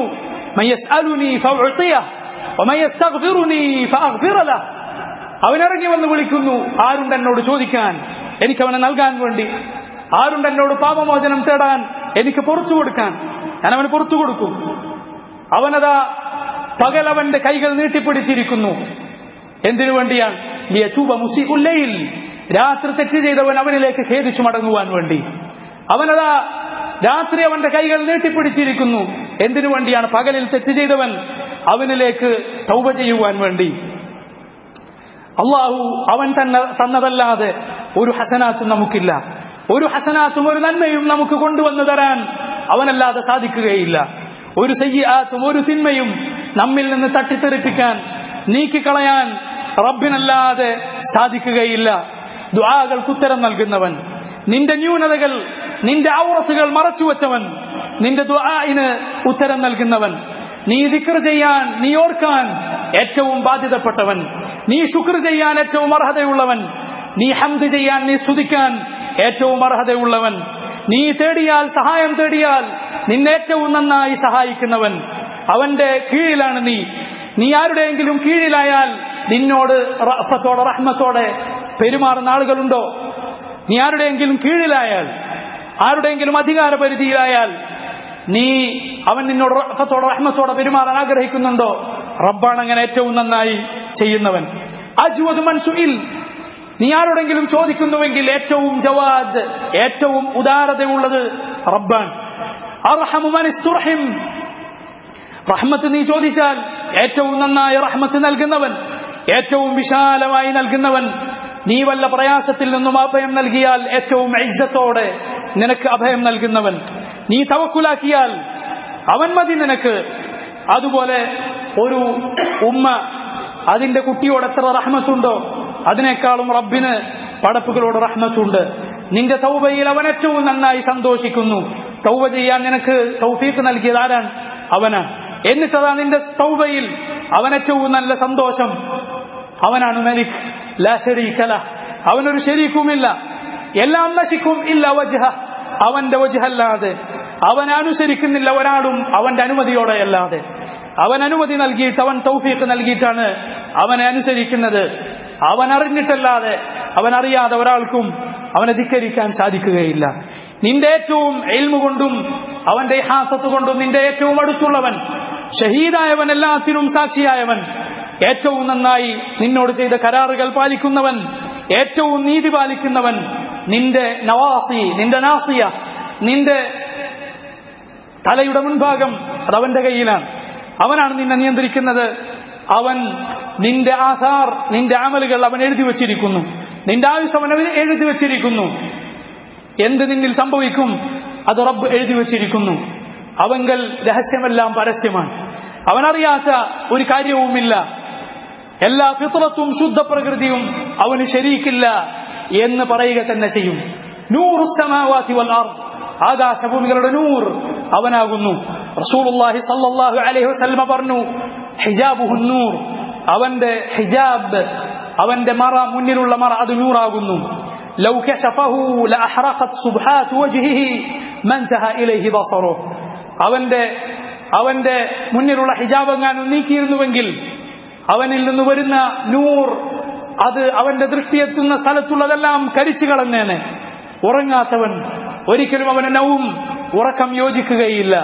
Speaker 1: അവനിറങ്ങി വന്ന് വിളിക്കുന്നു ആരുണ്ട് എന്നോട് ചോദിക്കാൻ എനിക്ക് അവനെ നൽകാൻ വേണ്ടി ആരുണ്ട് എന്നോട് പാപമോചനം തേടാൻ എനിക്ക് പുറത്തു കൊടുക്കാൻ ഞാൻ അവന് പുറത്തു കൊടുക്കും അവനതാ പകൽ അവന്റെ കൈകൾ നീട്ടിപ്പിടിച്ചിരിക്കുന്നു എന്തിനു വേണ്ടിയാണ് രാത്രി തെറ്റ് ചെയ്തവൻ അവനിലേക്ക് ഖേദിച്ചു മടങ്ങുവാൻ വേണ്ടി അവനതാ രാത്രി അവന്റെ കൈകൾ നീട്ടിപ്പിടിച്ചിരിക്കുന്നു എന്തിനു വേണ്ടിയാണ് പകലിൽ തെറ്റ് ചെയ്തവൻ അവനിലേക്ക് തൗബ ചെയ്യുവാൻ വേണ്ടി അള്ളാഹു അവൻ തന്നെ തന്നതല്ലാതെ ഒരു ഹസനാത്തും നമുക്കില്ല ഒരു ഹസനാത്തും ഒരു നന്മയും നമുക്ക് കൊണ്ടുവന്നു തരാൻ അവനല്ലാതെ സാധിക്കുകയില്ല ഒരു സയ്യാത്തും ഒരു തിന്മയും നമ്മിൽ നിന്ന് തട്ടിത്തെറിപ്പിക്കാൻ നീക്കിക്കളയാൻ റബ്ബിനല്ലാതെ സാധിക്കുകയില്ല ദ്വാകൾക്ക് ഉത്തരം നൽകുന്നവൻ നിന്റെ ന്യൂനതകൾ നിന്റെ ഔറത്തുകൾ മറച്ചുവെച്ചവൻ നിന്റെ ദ്വായിന് ഉത്തരം നൽകുന്നവൻ നീ ദിക്ർ ചെയ്യാൻ നീ ഓർക്കാൻ ഏറ്റവും ബാധ്യതപ്പെട്ടവൻ നീ ശുക്ർ ചെയ്യാൻ ഏറ്റവും അർഹതയുള്ളവൻ നീ ഹംദ് ചെയ്യാൻ നീ സ്തുതിക്കാൻ ഏറ്റവും അർഹതയുള്ളവൻ നീ തേടിയാൽ സഹായം തേടിയാൽ നിന്നെ ഏറ്റവും നന്നായി സഹായിക്കുന്നവൻ അവന്റെ കീഴിലാണ് നീ നീ ആരുടെയെങ്കിലും കീഴിലായാൽ നിന്നോട് റഹ്മത്തോടെ റഹ്മത്തോടെ പെരുമാറുന്ന ആളുകളുണ്ടോ നീ ആരുടെയെങ്കിലും കീഴിലായാൽ ആരുടെയെങ്കിലും അധികാര പരിധിയിലായാൽ നീ അവൻ നിന്നോട് റഹ്മത്തോടെ റഹ്മത്തോടെ പെരുമാറാൻ ആഗ്രഹിക്കുന്നുണ്ടോ റബ്ബാണ് അങ്ങനെ ഏറ്റവും നന്നായി ചെയ്യുന്നവൻ അജ്വദ് മൻസുഇൽ നീ ആരോടെങ്കിലും ചോദിക്കുന്നുവെങ്കിൽ ഏറ്റവും ജവാദ് ഏറ്റവും ഉദാരതയുള്ളത് റബ്ബാൻ അർഹമു മനിസ്തുർഹിം റഹ്മത്ത് നീ ചോദിച്ചാൽ ഏറ്റവും നന്നായി റഹ്മത്ത് നൽകുന്നവൻ ഏറ്റവും വിശാലമായി നൽകുന്നവൻ നീ വല്ല പ്രയാസത്തിൽ നിന്നും അഭയം നൽകിയാൽ ഏറ്റവും ഐസത്തോടെ നിനക്ക് അഭയം നൽകുന്നവൻ നീ തവക്കുലാക്കിയാൽ അവൻ മതി നിനക്ക് അതുപോലെ ഒരു ഉമ്മ അതിന്റെ കുട്ടിയോട് എത്ര റഹ്മത്തുണ്ടോ അതിനേക്കാളും റബ്ബിന് പടപ്പുകളോട് റഹ്മത്തുണ്ട് നിന്റെ തൗബയിൽ അവൻ ഏറ്റവും നന്നായി സന്തോഷിക്കുന്നു തൗബ ചെയ്യാൻ നിനക്ക് തൗഫീക്ക് നൽകിയത് ആരാണ് അവനാണ് എന്നിട്ടതാ നിന്റെ തൗബയിൽ അവൻ ഏറ്റവും നല്ല സന്തോഷം അവനാണ് മലിക് ലാ ശരീക്കല അവനൊരു ശരീക്കുമില്ല എല്ലാം നശിക്കും ഇല്ല വജ്ഹ അവന്റെ വജ്ഹല്ലാതെ അവൻ അനുസരിക്കുന്നില്ല ഒരാളും അവന്റെ അനുമതിയോടെയല്ലാതെ അവൻ അനുമതി നൽകിയിട്ട് അവൻ തൗഫീഖ് നൽകിയിട്ടാണ് അവനെ അനുസരിക്കുന്നത് അവൻ അറിഞ്ഞിട്ടല്ലാതെ അവൻ അറിയാതെ ഒരാൾക്കും അവനെ ധിക്കരിക്കാൻ സാധിക്കുകയില്ല നിന്റെ ഏറ്റവും എൽമു കൊണ്ടും അവന്റെ ഹാസത്ത് കൊണ്ടും നിന്റെ ഏറ്റവും അടുത്തുള്ളവൻ ഷഹീദായവൻ എല്ലാത്തിനും സാക്ഷിയായവൻ ഏറ്റവും നന്നായി നിന്നോട് ചെയ്ത കരാറുകൾ പാലിക്കുന്നവൻ ഏറ്റവും നീതി പാലിക്കുന്നവൻ നിന്റെ നവാസി നിന്റെ നാസിയ നിന്റെ തലയുടെ മുൻഭാഗം അത് അവന്റെ കയ്യിലാണ് അവനാണ് നിന്നെ നിയന്ത്രിക്കുന്നത് അവൻ നിന്റെ ആധാർ നിന്റെ അമലുകൾ അവൻ എഴുതി വച്ചിരിക്കുന്നു നിന്റെ ആയുസ് അവൻ എഴുതി വച്ചിരിക്കുന്നു എന്ത് നിന്നിൽ സംഭവിക്കും അത് റബ്ബ് എഴുതി വച്ചിരിക്കുന്നു അവങ്കൽ രഹസ്യമെല്ലാം പരസ്യമാണ് അവനറിയാത്ത ഒരു കാര്യവുമില്ല എല്ലാ ഫിത്രത്തും ശുദ്ധ പ്രകൃതിയും അവന് ശരീക്കില്ല എന്ന് പറയുക തന്നെ ചെയ്യും നൂറുസമാവാത്തി വല്ലാർ ആകാശഭൂമികളുടെ നൂർ അവനാകുന്നു റസൂലുള്ളാഹി സല്ലല്ലാഹു അലൈഹി വസല്ലമ പറഞ്ഞു ഹിജാബുഹു നൂർ അവന്റെ ഹിജാബ് അവന്റെ മറ മുന്നിലുള്ള മറ അത് നൂറാകുന്നു ലൗ കശഫഹു ലഅഹറഖത് സുബ്ഹാത്ത് വജ്ഹിഹി മൻതഹ ഇലൈഹി ബസറുഹു അവന്റെ അവന്റെ മുന്നിലുള്ള ഹിജാബ് എങ്ങാനും നീക്കിയിരുന്നുവെങ്കിൽ അവനിൽ നിന്ന് വരുന്ന നൂർ അത് അവന്റെ ദൃഷ്ടിയെത്തുന്ന സ്ഥലത്തുള്ളതെല്ലാം കരിച്ചു കളഞ്ഞേനെ ഉറങ്ങാത്തവൻ ഒരിക്കലും അവന് നവും ഉറക്കം യോജിക്കുകയില്ല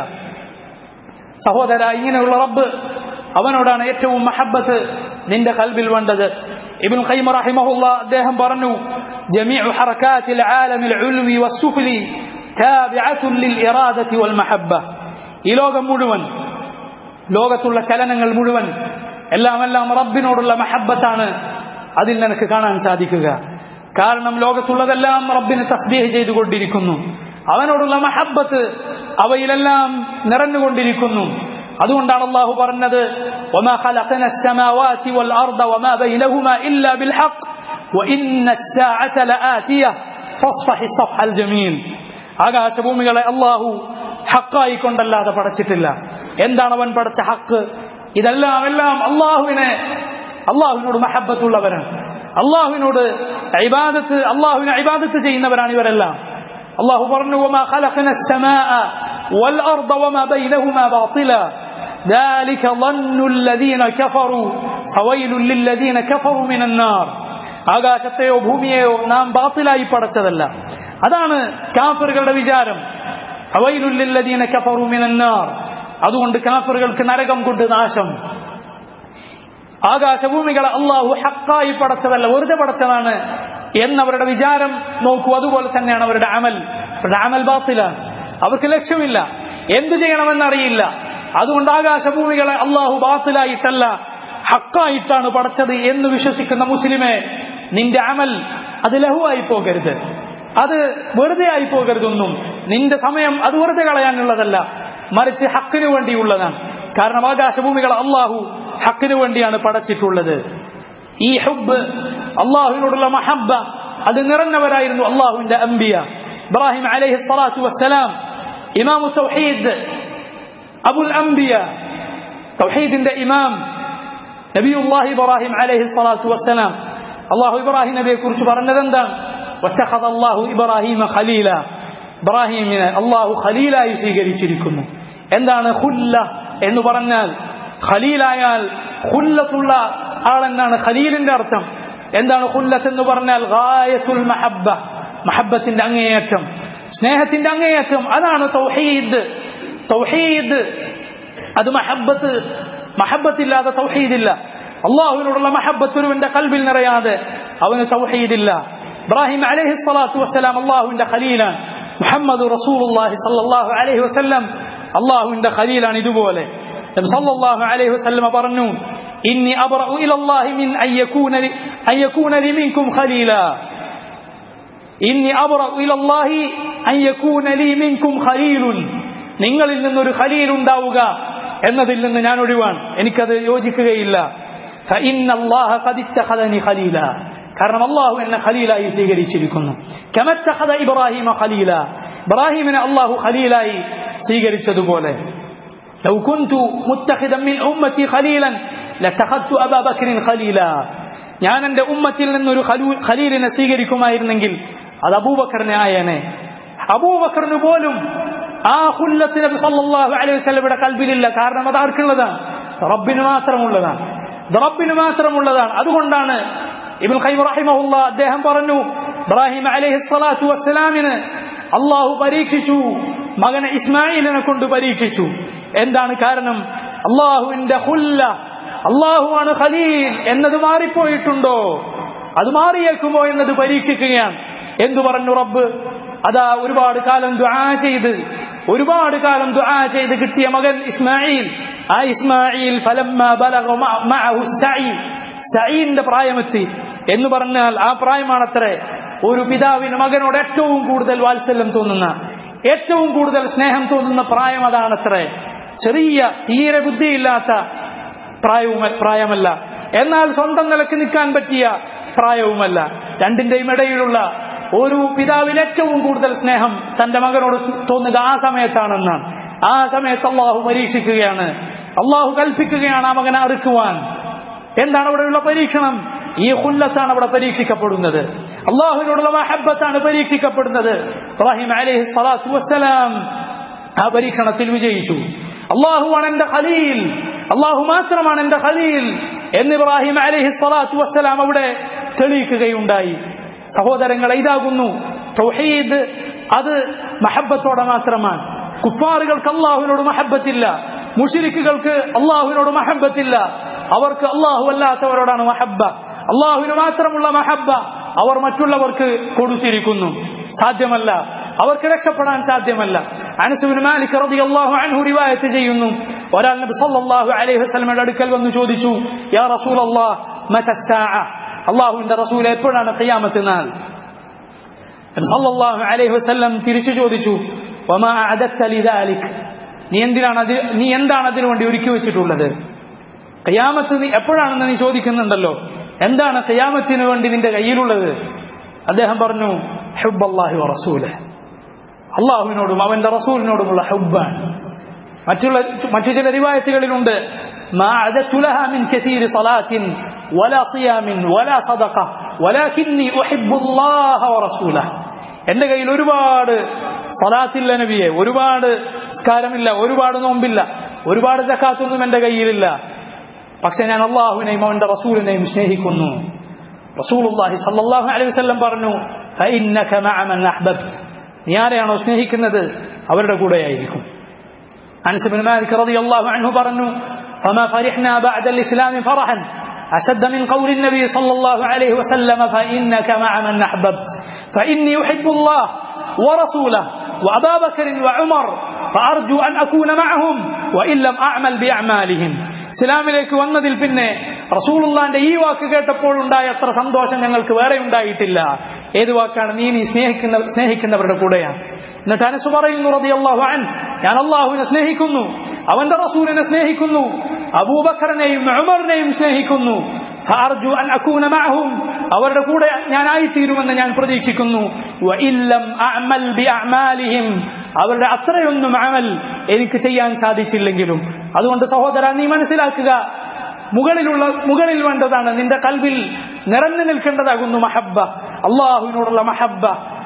Speaker 1: സഹോദര ഇങ്ങനെയുള്ള റബ്ബ് അവനോടാണ് ഏറ്റവും മഹബത്ത് നിന്റെ കൽബിൽ വേണ്ടത് ഇബിൻ ഖൈമ റഹിമഹുല്ല അദ്ദേഹം പറഞ്ഞു ജമീഉ ഹറകാത്തിൽ ആലമിൽ ഉൽവി വസ്സുഫ്ലി താബിഅത്തുൻ ലിൽ ഇറാദത്തി വൽ മഹബ്ബ ഈ ലോകം മുഴുവൻ ലോകത്തുള്ള ചലനങ്ങൾ മുഴുവൻ എല്ലാം എല്ലാം റബ്ബിനോടുള്ള മഹബത്താണ് അതിൽ നിനക്ക് കാണാൻ സാധിക്കുക കാരണം ലോകത്തുള്ളതെല്ലാം റബ്ബിനെ തസ്ബീഹ് ചെയ്തുകൊണ്ടിരിക്കുന്നു അവനോടുള്ള മഹബത്ത് അവയിലെല്ലാം നിറഞ്ഞുകൊണ്ടിരിക്കുന്നു അതുകൊണ്ടാണ് അള്ളാഹു പറഞ്ഞത് وما خلقنا السماوات والأرض وما بينهما إلا بالحق وإن الساعة لآتية فاصفح الصفح الجميل ആകാശഭൂമികളെ അള്ളാഹു ഹക്കായി കൊണ്ടല്ലാതെ പടച്ചിട്ടില്ല എന്താണ് അവൻ പടച്ച ഹക്ക് ഇതെല്ലാം എല്ലാം അള്ളാഹുവിനെ അള്ളാഹുവിനോട് മഹബത്തുള്ളവരാണ് അള്ളാഹുവിനോട് ഇബാദത്ത് അള്ളാഹുവിനെ ഇബാദത്ത് ചെയ്യുന്നവരാണ് ഇവരെല്ലാം അള്ളാഹു പറഞ്ഞു وما خلقنا السماء والأرض وما بينهما باطلا ذلك ظن الذين كفروا فويل للذين كفروا من النار ആകാശത്തെയോ ഭൂമിയെയോ നാം ബാത്തിലായി പടച്ചതല്ല അതാണ് കാഫറുകളുടെ വിചാരം ഫവൈലുല്ലദീന കഫറു മിനന്നാർ അതുകൊണ്ട് കാഫറുകൾക്ക് നരകം കൊണ്ട് നാശം ആകാശഭൂമികളെ അള്ളാഹു ഹക്കായി പടച്ചതല്ല വെറുതെ പടച്ചതാണ് എന്നവരുടെ വിചാരം നോക്കൂ അതുപോലെ തന്നെയാണ് അവരുടെ അമൽ അവരുടെ അമൽ ബാത്തിലാണ് അവർക്ക് ലക്ഷ്യമില്ല എന്തു ചെയ്യണമെന്നറിയില്ല അതുകൊണ്ട് ആകാശഭൂമികളെ അള്ളാഹു ബാത്തിലായിട്ടല്ല ഹക്കായിട്ടാണ് പടച്ചത് എന്ന് വിശ്വസിക്കുന്ന മുസ്ലിമെ നിന്റെ അമൽ അത് ലഘുവായി പോകരുത് അത് വെറുതെ ആയി പോകരുതൊന്നും നിന്റെ സമയം അത് വെറുതെ കളയാനുള്ളതല്ല മറിച്ച് ഹക്കിന് വേണ്ടിയുള്ളതാണ് കാരണം ആകാശഭൂമികൾ അള്ളാഹു ഹക്കിന് വേണ്ടിയാണ് പടച്ചിട്ടുള്ളത് ഈ ഹുബ് അള്ളാഹുവിനോടുള്ള മഹബ്ബ അത് നിറഞ്ഞവരായിരുന്നു അള്ളാഹുവിന്റെ അംബിയ ഇബ്രാഹിം അലൈഹി സ്വലാത്തു വസ്സലാം ഇമാമു തൗഹീദ് അബുൽ അംബിയ തൗഹീദിന്റെ ഇമാം നബിയുല്ലാഹി ഇബ്രാഹിം അലൈഹി സ്വലാത്തു വസ്സലാം അള്ളാഹു ഇബ്രാഹിം നബിയെ കുറിച്ച് പറഞ്ഞത് എന്താണ് واتخذ الله إبراهيم خليلا ഇബ്രാഹിമിനെ അള്ളാഹു ഖലീലായി സ്വീകരിച്ചിരിക്കുന്നു എന്താണ് ഖുല്ല എന്ന് പറഞ്ഞാൽ ഖലീലായാൽ ഖുല്ലത്തുള്ള ആളെന്നാണ് ഖലീലിന്റെ അർത്ഥം എന്താണ് ഖുല്ലത്ത് എന്ന് പറഞ്ഞാൽ ഗായത്തുൽ മഹബ്ബ മഹബത്തിന്റെ അങ്ങേയറ്റം സ്നേഹത്തിന്റെ അങ്ങേയറ്റം അതാണ് തൗഹീദ് തൗഹീദ് അത് മഹബത്ത് മഹബത്തില്ലാതെ തൗഹീദില്ല അള്ളാഹുവിനോടുള്ള മഹബത്ത് ഒരുവന്റെ കൽബിൽ നിറയാതെ അവന് തൗഹീദില്ല ഇബ്രാഹിം അലൈഹി സ്വലാത്തു വസ്സലാം അള്ളാഹുവിന്റെ ഖലീലാണ് മുഹമ്മദ് റസൂലുള്ളാഹി സല്ലല്ലാഹു അലൈഹി വസല്ലം അള്ളാഹുവിന്റെ ഖലീലാണ് ഇതുപോലെ നബി സല്ലല്ലാഹു അലൈഹി വസല്ലം പറഞ്ഞു ഇന്നി അബ്റഉ ഇലല്ലാഹി മിൻ അൻ യകൂന ലി അൻ യകൂന ലി മിൻകും ഖലീല ഇന്നി അബ്റഉ ഇലല്ലാഹി അൻ യകൂന ലി മിൻകും ഖലീലുൻ നിങ്ങളിൽ നിന്നൊരു ഖലീൽ ഉണ്ടാവുക എന്നതിൽ നിന്ന് ഞാൻ ഒഴിവാണ് എനിക്കത് യോജിക്കുകയില്ല فإن الله قد اتخذني خليلا കാരണം അള്ളാഹു എന്നെ ഖലീലായി സ്വീകരിച്ചിരിക്കുന്നു കമത്തഖദ ഇബ്രാഹിമ ഖലീല ഇബ്രാഹിമിനെ അള്ളാഹു ഖലീലായി സ്വീകരിച്ചതുപോലെ لو كنت متخذا من أمتي خليلا لاتخذت أبا بكر خليلا ഞാൻ എന്റെ ഉമ്മത്തിൽ നിന്നൊരു ഖലീലിനെ സ്വീകരിക്കുമായിരുന്നെങ്കിൽ അത് അബൂബക്കറിനെ ആയേനെ അബൂബക്കറിന് പോലും ആ ഹുല്ലത്ത് നബി സല്ലല്ലാഹു അലൈഹി വസല്ലമയുടെ കൽബിലില്ല കാരണം അത് ആർക്കുള്ളതാണ് റബ്ബിന് മാത്രമുള്ളതാണ് ഇത് റബ്ബിന് മാത്രമുള്ളതാണ് അതുകൊണ്ടാണ് ഇബ്നു ഖയ്യിം റഹിമഹുല്ല അദ്ദേഹം പറഞ്ഞു ഇബ്രാഹിം അലൈഹി സ്വലാത്തു വസ്സലാമിന് അള്ളാഹു പരീക്ഷിച്ചു മകനെ ഇസ്മായിലിനെ കൊണ്ട് പരീക്ഷിച്ചു എന്താണ് കാരണം അള്ളാഹുവിന്റെ ഹുല്ല അള്ളാഹുവാണ് ഖലീൽ എന്നത് മാറിപ്പോയിട്ടുണ്ടോ അത് മാറിയേക്കുമോ എന്നത് പരീക്ഷിക്കുകയാണ് എന്തു പറഞ്ഞു റബ്ബ് അതാ ഒരുപാട് കാലം ദുആ ചെയ്ത് ഒരുപാട് കാലം ദുആ ചെയ്ത് കിട്ടിയ മകൻ ഇസ്മായിൽ ആ ഇസ്മായിൽ ഫലമ്മ ബലഗ മഅഹു സഈ സഈന്റെ പ്രായമെത്തി എന്ന് പറഞ്ഞാൽ ആ പ്രായമാണത്രേ ഒരു പിതാവിന് മകനോട് ഏറ്റവും കൂടുതൽ വാത്സല്യം തോന്നുന്ന ഏറ്റവും കൂടുതൽ സ്നേഹം തോന്നുന്ന പ്രായം അതാണത്രേ ചെറിയ തീരെ ബുദ്ധിയില്ലാത്ത പ്രായവും പ്രായമല്ല എന്നാൽ സ്വന്തം നിലക്ക് നിൽക്കാൻ പറ്റിയ പ്രായവുമല്ല രണ്ടിന്റെയും ഇടയിലുള്ള ഒരു പിതാവിന് ഏറ്റവും കൂടുതൽ സ്നേഹം തന്റെ മകനോട് തോന്നുക ആ സമയത്താണെന്നാണ് ആ സമയത്ത് അള്ളാഹു പരീക്ഷിക്കുകയാണ് അള്ളാഹു കൽപ്പിക്കുകയാണ് ആ മകനെ അറുക്കുവാൻ എന്താണ് അവിടെയുള്ള പരീക്ഷണം ഈ ഹുല്ലത്താണ് അവിടെ പരീക്ഷിക്കപ്പെടുന്നത് അള്ളാഹുവിനോടുള്ള മഹബത്താണ് പരീക്ഷിക്കപ്പെടുന്നത് ഇബ്രാഹിം അലൈഹി സ്വലാത്തു വസ്സലാം ആ പരീക്ഷണത്തിൽ വിജയിച്ചു അള്ളാഹുവാണ് എന്റെ ഖലീൽ അള്ളാഹു മാത്രമാണ് എന്റെ ഖലീൽ എന്ന് ഇബ്രാഹിം അലൈഹി സ്വലാത്തു വസ്സലാം അവിടെ തെളിയിക്കുകയുണ്ടായി സഹോദരങ്ങളെ ഇതാകുന്നു തൗഹീദ് അത് മഹബത്തോടെ മാത്രമാണ് കുഫാറുകൾക്ക് അള്ളാഹുവിനോട് മഹബത്തില്ല മുഷിരിക്കുകൾക്ക് അള്ളാഹുവിനോട് മഹബത്തില്ല അവർക്ക് അള്ളാഹു അല്ലാത്തവരോടാണ് മഹബ അള്ളാഹുവിന് മാത്രമുള്ള മഹബ അവർ മറ്റുള്ളവർക്ക് കൊടുത്തിരിക്കുന്നു സാധ്യമല്ല അവർക്ക് രക്ഷപ്പെടാൻ സാധ്യമല്ല അനസുബിൻ മാലിക് റളിയല്ലാഹു അൻഹു റിവായത്ത് ചെയ്യുന്നു ഒരാൾ നബി സല്ലല്ലാഹു അലൈഹി വസല്ലമയുടെ അടുക്കൽ വന്ന് ചോദിച്ചു യാ റസൂലല്ലാഹ് മത സാഅ അള്ളാഹുവിന്റെ റസൂൽ എപ്പോഴാണ് ഖിയാമത്ത് നാൾ നബി സല്ലല്ലാഹു അലൈഹി വസല്ലം തിരിച്ചു ചോദിച്ചു വമാ അഅദത്ത ലിദാലിക് നീ എന്തിനാണ് അതിൽ നീ എന്താണ് അതിനു വേണ്ടി ഒരുക്കി വെച്ചിട്ടുള്ളത് ഖിയാമത്ത് നീ എപ്പോഴാണെന്ന് നീ ചോദിക്കുന്നുണ്ടല്ലോ എന്താണ് ഖിയാമത്തിന് വേണ്ടി നിന്റെ കയ്യിലുള്ളത് അദ്ദേഹം പറഞ്ഞു ഹുബ്ബല്ലാഹി വറസൂലഹ് അള്ളാഹുവിനോടും അവന്റെ റസൂലിനോടുമുള്ള ഹുബ്ബാണ് മറ്റുള്ള മറ്റു ചില റിവായത്തുകളിലുണ്ട് ما عددت لها من كثير صلاة ولا صيام ولا صدقة ولكني أحب الله ورسوله എന്റെ കയ്യിൽ ഒരുപാട് സലാത്തില്ല നബിയെ ഒരുപാട് സ്കാരമില്ല ഒരുപാട് നോമ്പില്ല ഒരുപാട് ജക്കാത്തൊന്നും എന്റെ കയ്യിലില്ല പക്ഷെ ഞാൻ അള്ളാഹുവിനെയും അവന്റെ റസൂലിനെയും സ്നേഹിക്കുന്നു റസൂലുള്ളാഹി സല്ലല്ലാഹു അലൈഹി വസല്ലം പറഞ്ഞു ഫഇന്നക മഅ മൻ അഹ്ബബ്ത നീ ആരെയാണോ സ്നേഹിക്കുന്നത് അവരുടെ കൂടെയായിരിക്കും അനസ് ബിൻ മാലിക് റളിയല്ലാഹു അൻഹു പറഞ്ഞു فما فرحنا بعد الإسلام فرحا أشد من قول النبي صلى الله عليه وسلم فإنك مع من أحببت فإني أحب الله ورسوله وأبا بكر وعمر فأرجو أن أكون معهم وإن لم أعمل بأعمالهم ഇസ്ലാമിലേക്ക് വന്നതിൽ പിന്നെ റസൂലുള്ളാന്റെ ഈ വാക്ക് കേട്ടപ്പോൾ ഉണ്ടായ അത്ര സന്തോഷം ഞങ്ങൾക്ക് വേറെ ഉണ്ടായിട്ടില്ല ഏത് വാക്കാണ് നീ നീ സ്നേഹിക്കുന്ന സ്നേഹിക്കുന്നവരുടെ കൂടെയാണ് എന്നിട്ട് അനസ് പറയുന്നു റളിയല്ലാഹു അൻ ഞാൻ അള്ളാഹുവിനെ സ്നേഹിക്കുന്നു അവന്റെ റസൂലിനെ സ്നേഹിക്കുന്നു അബൂബക്കറിനെയും ഉമറിനെയും സ്നേഹിക്കുന്നു ഫാർജു അൻ അകൂന മഅഹും അവരുടെ കൂടെ ഞാൻ ആയിത്തീരുമെന്ന് ഞാൻ പ്രതീക്ഷിക്കുന്നു വഇല്ലം അഅമൽ ബിഅഅമാലിഹിം അവരുടെ അത്രയൊന്നും അമൽ എനിക്ക് ചെയ്യാൻ സാധിച്ചില്ലെങ്കിലും അതുകൊണ്ട് സഹോദര നീ മനസ്സിലാക്കുക മുകളിലുള്ള മുകളിൽ വേണ്ടതാണ് നിന്റെ കൽവിൽ നിറഞ്ഞു നിൽക്കേണ്ടതാകുന്നു മഹബ്ബ അള്ളാഹുവിനോടുള്ള മഹബ്ബ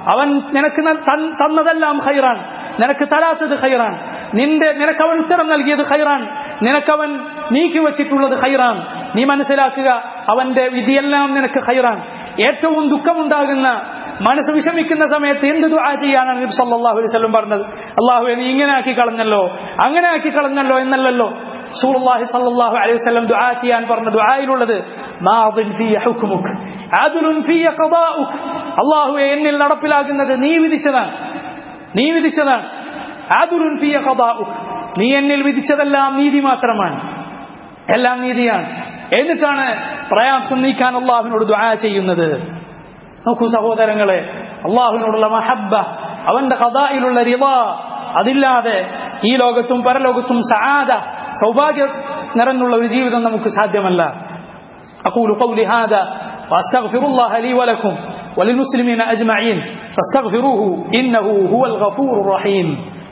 Speaker 1: അവൻ നിനക്ക് ന- തൻ- തന്നതെല്ലാം ഖൈറാൻ നിനക്ക് തരാത്തത് ഖൈറാൻ നിന്റെ നിനക്ക് അവൻ ഉത്തരം നൽകിയത് ഖൈറാൻ നിനക്കവൻ നീക്കി വച്ചിട്ടുള്ളത് ഖൈറാൻ നീ മനസ്സിലാക്കുക അവന്റെ വിധിയെല്ലാം നിനക്ക് ഖൈറാൻ ഏറ്റവും ദുഃഖമുണ്ടാകുന്ന മനസ്സ് വിഷമിക്കുന്ന സമയത്ത് എന്ത് ദുആ ചെയ്യാനാണ് നബി സല്ലല്ലാഹു അലൈഹി വസല്ലം പറഞ്ഞത് അള്ളാഹു നീ ഇങ്ങനെ ആക്കി കളഞ്ഞല്ലോ അങ്ങനെ ആക്കി കളഞ്ഞല്ലോ എന്നല്ലല്ലോ റസൂലുള്ളാഹി സ്വല്ലല്ലാഹു അലൈഹി വസല്ലം ദുആ ചെയ്യാൻ പറഞ്ഞ ദുആയിലുള്ളത് മാദിൻ ഫിയ ഹുക്മുക് അദ്ലുൻ ഫിയ ഖദാഉക് അല്ലാഹുവേ എന്നിൽ നടപ്പിലാകുന്നത് നീ വിധിച്ചതാണ് നീ വിധിച്ചതാണ് അദ്ലുൻ ഫിയ ഖദാഉക് നീ എന്നിൽ വിധിച്ചതെല്ലാം നീതി മാത്രമാണ് എല്ലാം നീതിയാണ് എന്നിട്ടാണ് പ്രയാസം നീക്കാൻ അള്ളാഹുവിനോട് ദുആ ചെയ്യുന്നത് നോക്കൂ സഹോദരങ്ങളെ അള്ളാഹുവിനോടുള്ള മഹബ്ബ അവന്റെ കഥായിലുള്ള റിവ അതില്ലാതെ ഈ ലോകത്തും പരലോകത്തും സആദ സൗഭാഗ്യ നിറഞ്ഞുള്ള ഒരു ജീവിതം നമുക്ക് സാധ്യമല്ല أقول قولي هذا وأستغفر الله لي ولكم وللمسلمين أجمعين فاستغفروه إنه هو الغفور الرحيم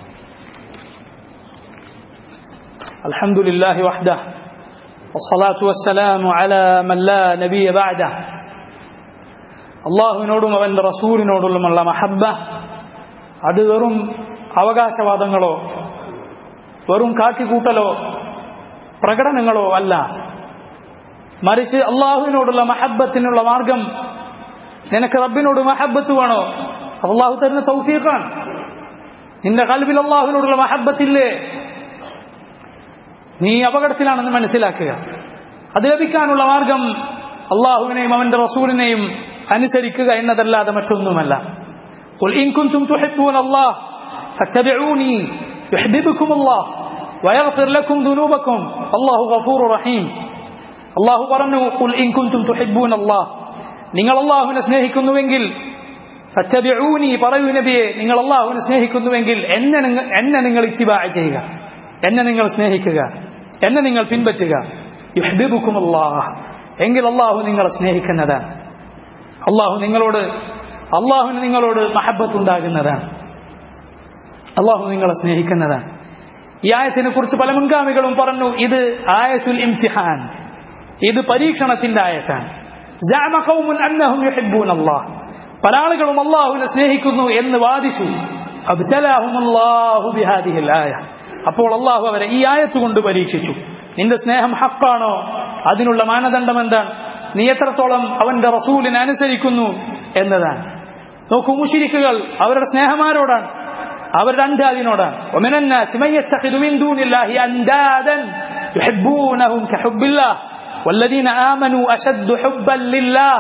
Speaker 1: الحمد لله وحده والصلاة والسلام على من لا نبي بعده അള്ളാഹുവിനോടും അവന്റെ റസൂലിനോടുമുള്ള മഹബ്ബ അത് വെറും അവകാശവാദങ്ങളോ വെറും കാട്ടിക്കൂട്ടലോ പ്രകടനങ്ങളോ അല്ല മറിച്ച് അള്ളാഹുവിനോടുള്ള മഹബത്തിനുള്ള മാർഗം നിനക്ക് റബ്ബിനോട് മഹബത്ത് വേണോ അള്ളാഹു തരുന്ന തൗഫീഖാണ് നിന്റെ കൽവിൽ അള്ളാഹുവിനോടുള്ള മഹബത്തില്ലേ നീ അപകടത്തിലാണെന്ന് മനസ്സിലാക്കുക അത് ലഭിക്കാനുള്ള മാർഗം അള്ളാഹുവിനെയും അവന്റെ റസൂലിനെയും അനുസരിക്കുക എന്നതല്ലാതെ മറ്റൊന്നുമല്ല قل إن كنتم تحبون الله فاتبعوني يحببكم الله ويغفر لكم ذنوبكم الله غفور رحيم അള്ളാഹു പറഞ്ഞു قل إن كنتم تحبون الله നിങ്ങൾ അള്ളാഹുവിനെ സ്നേഹിക്കുന്നുവെങ്കിൽ ഫറ്റബിഊനി പറയൂ നബിയെ നിങ്ങൾ അള്ളാഹുവിനെ സ്നേഹിക്കുന്നുവെങ്കിൽ എന്നെ നിങ്ങൾ എന്നെ നിങ്ങൾ ഇത്തിബാ ചെയ്യുക എന്നെ നിങ്ങൾ സ്നേഹിക്കുക എന്നെ നിങ്ങൾ പിൻപറ്റുക യുഹ്ബിബുക്കും അല്ലാഹ് എങ്കിൽ അള്ളാഹു നിങ്ങളെ സ്നേഹിക്കുന്നതാണ് അള്ളാഹു നിങ്ങളോട് അള്ളാഹുവിന് നിങ്ങളോട് മഹബത്ത് ഉണ്ടാകുന്നതാണ് അള്ളാഹു നിങ്ങളെ സ്നേഹിക്കുന്നതാണ് ഈ ആയത്തിനെ കുറിച്ച് പല മുൻഗാമികളും പറഞ്ഞു ഇത് ആയത്തുൽ ഇംതിഹാൻ ഇത് പരീക്ഷണത്തിന്റെ ആയത്താണ് زعم قوم أنهم يحبون الله പല ആളുകളും അള്ളാഹുവിനെ സ്നേഹിക്കുന്നു എന്ന് വാദിച്ചു فابتلاهم الله بهذه الآية അപ്പോൾ അള്ളാഹു അവരെ ഈ ആയത്ത് കൊണ്ട് പരീക്ഷിച്ചു നിന്റെ സ്നേഹം ഹക്കാണോ അതിനുള്ള മാനദണ്ഡം എന്താണ് നീ എത്രത്തോളം അവന്റെ റസൂലിനെ അനുസരിക്കുന്നു എന്നതാണ് നോക്കൂ മുഷിരിക്കുകൾ അവരുടെ സ്നേഹമാരോടാണ് അവരുടെ അന്താദിനോടാണ് ومن الناس من يتخذ من دون الله أندادا يحبونهم كحب الله والذين آمنوا أشد حبا لله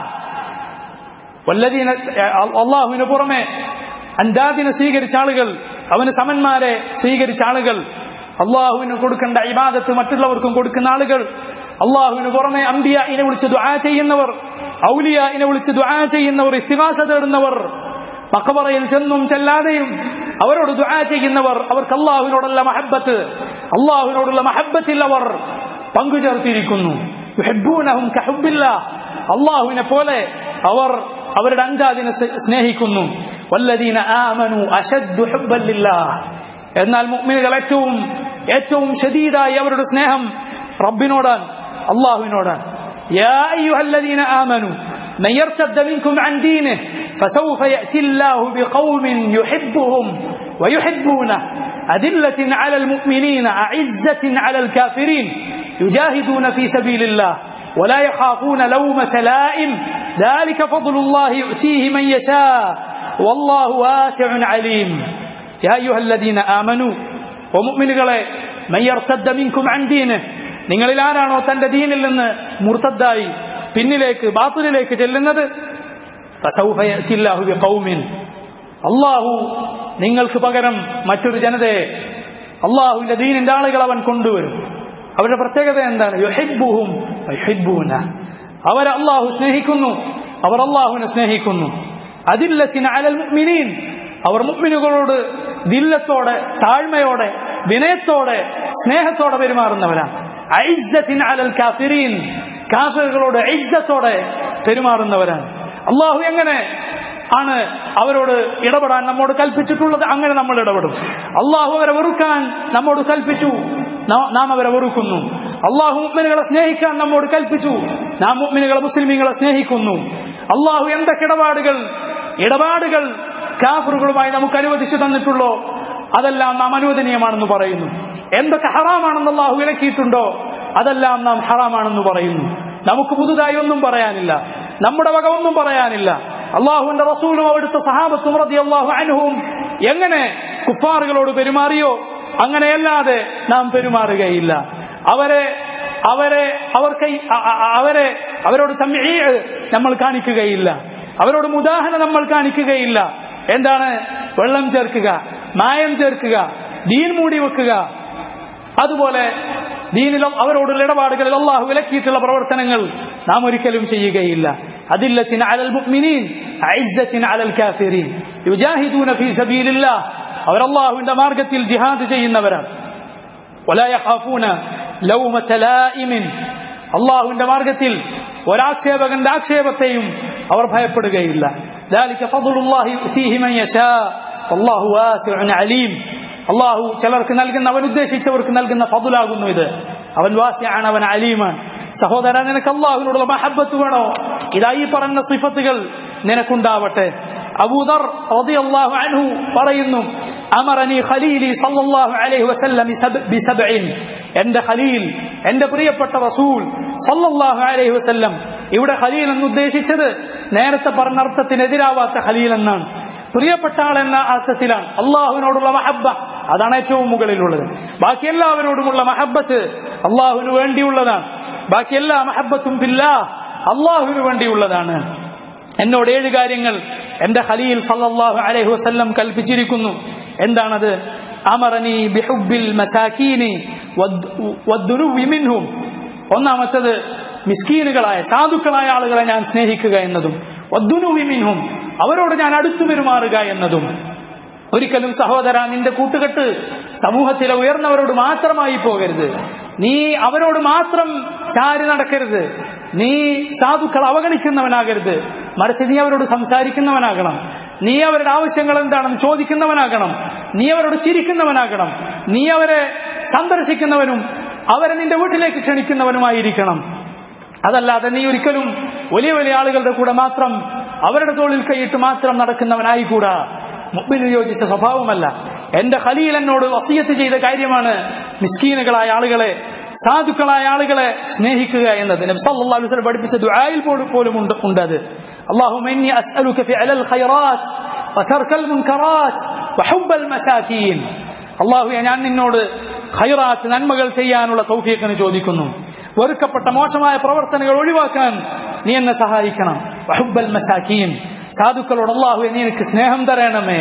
Speaker 1: والذين അള്ളാഹുവിന് പുറമെ അന്താദിനെ സ്വീകരിച്ച ആളുകൾ അവന് സമന്മാരെ സ്വീകരിച്ച ആളുകൾ അള്ളാഹുവിന് കൊടുക്കേണ്ട ഇബാദത്ത് മറ്റുള്ളവർക്കും കൊടുക്കുന്ന ആളുകൾ അള്ളാഹുവിന് പുറമെ അംബിയ ഇനെ വിളിച്ച് ദുആ ചെയ്യുന്നവർ ഔലിയ ഇനെ വിളിച്ച് ദുആ ചെയ്യുന്നവർ ഇസ്തിഹാസ തേടുന്നവർ മക്കബറയിൽ ചെന്നും ചെല്ലാതെയും അവരോട് ദുആ ചെയ്യുന്നവർ അവർക്ക് അള്ളാഹുവിനോടുള്ള മഹബത്ത് അള്ളാഹുവിനോടുള്ള മഹബത്തിൽ അവർ പങ്കുചേർത്തിരിക്കുന്നു യുഹിബ്ബൂനഹും കഹുബ്ബില്ലാ അള്ളാഹുവിനെ പോലെ അവർ അവരുടെ അഞ്ചാദിനെ സ്നേഹിക്കുന്നു വല്ലദീന ആമനു അശദ്ദു ഹുബ്ബൻ ലില്ലാഹ് എന്നാൽ മുഅ്മിനുകൾ ഏറ്റവും ഏറ്റവും ശദീദായി അവരുടെ സ്നേഹം റബ്ബിനോടാണ് അള്ളാഹുവിനോടാണ് യാ അയ്യുഹല്ലദീന ആമനു من يرتد منكم عن دينه فسوف يأتي الله بقوم يحبهم ويحبونه أذلة على المؤمنين أعزة على الكافرين يجاهدون في سبيل الله ولا يخافون لومة لائم ذلك فضل الله يؤتيه من يشاء والله واسع عليم يا أيها الذين آمنوا ومؤمن من يرتد منكم عن دينه നിങ്ങളിൽ ആരാണോ തന്റെ ദീനിൽ നിന്ന് മുർത്തദ്ദായി പിന്നിലേക്ക് ബാത്തുലിലേക്ക് ചെല്ലുന്നത് അള്ളാഹു നിങ്ങൾക്ക് പകരം മറ്റൊരു ജനതയെ അള്ളാഹുവിന്റെ ദീനിന്റെ ആളുകൾ അവൻ കൊണ്ടുവരും അവരുടെ പ്രത്യേകത എന്താണ് യുഹിബ്ബുഹും യുഹിബ്ബൂന അവർ അള്ളാഹു സ്നേഹിക്കുന്നു അവർ അള്ളാഹുവിനെ സ്നേഹിക്കുന്നു അതില്ലത്തിന് അലൽ മുഅ്മിനീൻ അവർ മുഅ്മിനുകളോട് ദില്ലത്തോടെ താഴ്മയോടെ വിനയത്തോടെ സ്നേഹത്തോടെ പെരുമാറുന്നവരാണ് ഐസത്തിന് അലൽ കാഫിരീൻ കാഫിറുകളോട് ഐസത്തോടെ പെരുമാറുന്നവരാണ് അള്ളാഹു എങ്ങനെ ആണ് അവരോട് ഇടപെടാൻ നമ്മോട് കൽപ്പിച്ചിട്ടുള്ളത് അങ്ങനെ നമ്മൾ ഇടപെടും അള്ളാഹു അവരെ വെറുക്കാൻ നമ്മോട് കൽപ്പിച്ചു നാം അവരെ വെറുക്കുന്നു അള്ളാഹു മുഗ്മിനുകളെ സ്നേഹിക്കാൻ നമ്മോട് കൽപ്പിച്ചു നാം മുഗ്മിനുകളെ മുസ്ലിമീങ്ങളെ സ്നേഹിക്കുന്നു അള്ളാഹു എന്തൊക്കെ ഇടപാടുകൾ ഇടപാടുകൾ കാഫറുകളുമായി നമുക്ക് അനുവദിച്ചു തന്നിട്ടുള്ളോ അതെല്ലാം നാം അനുവദനീയമാണെന്ന് പറയുന്നു എന്തൊക്കെ ഹറാമാണെന്ന് അള്ളാഹു വിലക്കിയിട്ടുണ്ടോ അതെല്ലാം നാം ഹറാമാണെന്ന് പറയുന്നു നമുക്ക് പുതുതായി ഒന്നും പറയാനില്ല നമ്മുടെ വക ഒന്നും പറയാനില്ല അള്ളാഹുവിന്റെ റസൂലും അവിടുത്തെ സഹാബത്തും റതി അള്ളാഹു അനുവും എങ്ങനെ കുഫാറുകളോട് പെരുമാറിയോ അങ്ങനെയല്ലാതെ നാം പെരുമാറുകയില്ല അവരെ അവരെ അവർക്ക് അവരെ അവരോട് തമ്മീ നമ്മൾ കാണിക്കുകയില്ല അവരോട് മുദാഹന നമ്മൾ കാണിക്കുകയില്ല എന്താണ് വെള്ളം ചേർക്കുക മായം ചേർക്കുക ദീൻ മൂടി വെക്കുക അതുപോലെ ദീനിൽ അവരോടുള്ള ഇടപാടുകളിൽ അള്ളാഹു വിലക്കിയിട്ടുള്ള പ്രവർത്തനങ്ങൾ നാം ഒരിക്കലും ചെയ്യുകയില്ല അതില്ലത്തിന് അലൽ മുഅ്മിനീൻ ഐസ്സത്തിന് അലൽ കാഫിരീൻ യുജാഹിദൂന ഫീ സബീലില്ലാഹ് അവർ അള്ളാഹുവിന്റെ മാർഗത്തിൽ ജിഹാദ് ചെയ്യുന്നവരാണ് ولا يخافون لومة لائم അള്ളാഹുവിന്റെ മാർഗത്തിൽ ഒരാക്ഷേപകന്റെ ആക്ഷേപത്തെയും അവർ ഭയപ്പെടുകയില്ല ذلك فضل الله يؤتيه من يشاء والله واسع عليم അള്ളാഹു ചിലർക്ക് നൽകുന്ന അവൻ ഉദ്ദേശിച്ചവർക്ക് നൽകുന്ന ഫതുലാകുന്നു ഇത് അവൻ വാസിയാണ് അവൻ അലീമാണ് സഹോദര നിനക്ക് അള്ളാഹുവിനോടുള്ള മഹബത്ത് വേണോ ഇതായി പറഞ്ഞ സിഫത്തുകൾ നിനക്കുണ്ടാവട്ടെ അബൂദർ റളിയല്ലാഹു അൻഹു പറയുന്നു അമറനി ഖലീലി സല്ലല്ലാഹു അലൈഹി വസല്ലം ബിസബ്ഇൻ എൻ്റെ ഖലീൽ എൻ്റെ പ്രിയപ്പെട്ട റസൂൽ സല്ലല്ലാഹു അലൈഹി വസല്ലം ഇവിടെ ഖലീൽ എന്ന് ഉദ്ദേശിച്ചത് നേരത്തെ പറഞ്ഞ അർത്ഥത്തിനെതിരാവാത്ത ഖലീൽ എന്നാണ് പ്രിയപ്പെട്ട ആൾ എന്ന അർത്ഥത്തിലാണ് അള്ളാഹുവിനോടുള്ള മഹബ്ബ അതാണ് ഏറ്റവും മുകളിലുള്ളത് ബാക്കി എല്ലാവരോടുമുള്ള മഹബത്ത് അള്ളാഹുവിന് വേണ്ടിയുള്ളതാണ് ബാക്കി എല്ലാ മഹബത്തും പില്ല അള്ളാഹുവിന് വേണ്ടിയുള്ളതാണ് എന്നോട് ഏഴ് കാര്യങ്ങൾ എന്റെ ഖലീൽ സല്ലല്ലാഹു അലൈഹി വസല്ലം കൽപ്പിച്ചിരിക്കുന്നു എന്താണത് അമറനി ബിഹുബിൽ മസാക്കീനി വദ്ദുനുവി മിൻഹും ഒന്നാമത്തത് മിസ്കീനുകളായ സാധുക്കളായ ആളുകളെ ഞാൻ സ്നേഹിക്കുക എന്നതും വദ്ദുനുവി മിൻഹും അവരോട് ഞാൻ അടുത്തു പെരുമാറുക എന്നതും ഒരിക്കലും സഹോദര നിന്റെ കൂട്ടുകെട്ട് സമൂഹത്തിലെ ഉയർന്നവരോട് മാത്രമായി പോകരുത് നീ അവരോട് മാത്രം ചാരി നടക്കരുത് നീ സാധുക്കൾ അവഗണിക്കുന്നവനാകരുത് മറിച്ച് നീ അവരോട് സംസാരിക്കുന്നവനാകണം നീ അവരുടെ ആവശ്യങ്ങൾ എന്താണെന്ന് ചോദിക്കുന്നവനാകണം നീ അവരോട് ചിരിക്കുന്നവനാകണം നീ അവരെ സന്ദർശിക്കുന്നവനും അവരെ നിന്റെ വീട്ടിലേക്ക് ക്ഷണിക്കുന്നവനുമായിരിക്കണം അതല്ലാതെ നീ ഒരിക്കലും വലിയ വലിയ ആളുകളുടെ കൂടെ മാത്രം അവരുടെ തോളിൽ കൈയിട്ട് മാത്രം നടക്കുന്നവനായിക്കൂടാ മുമ്പിന് യോജിച്ച സ്വഭാവമല്ല എന്റെ ഖലീൽ എന്നോട് വസീയത്ത് ചെയ്ത കാര്യമാണ് മിസ്കീനുകളായ ആളുകളെ സാധുക്കളായ ആളുകളെ സ്നേഹിക്കുക എന്നത് നബി സല്ലല്ലാഹു അലൈഹി വസല്ലം പഠിപ്പിച്ച ദുആയിൽ പോലും ഉണ്ട് ഉണ്ടത് അല്ലാഹുമ്മ ഇന്നി അസ്അലുക ഫിഅലൽ ഖൈറാത്ത് വതർക്കൽ മുൻകറാത്ത് വഹുബ്ബൽ മസാകീൻ അല്ലാഹുവേ ഞാൻ നിന്നോട് ഖൈറാത്ത് നന്മകൾ ചെയ്യാനുള്ള തൗഫീഖിന് ചോദിക്കുന്നു വെറുക്കപ്പെട്ട മോശമായ പ്രവർത്തനങ്ങൾ ഒഴിവാക്കാൻ നീ എന്നെ സഹായിക്കണം വഹുബ്ബൽ മസാക്കീൻ സാധുക്കളോട് അള്ളാഹുവെ നീ എനിക്ക് സ്നേഹം തരണമേ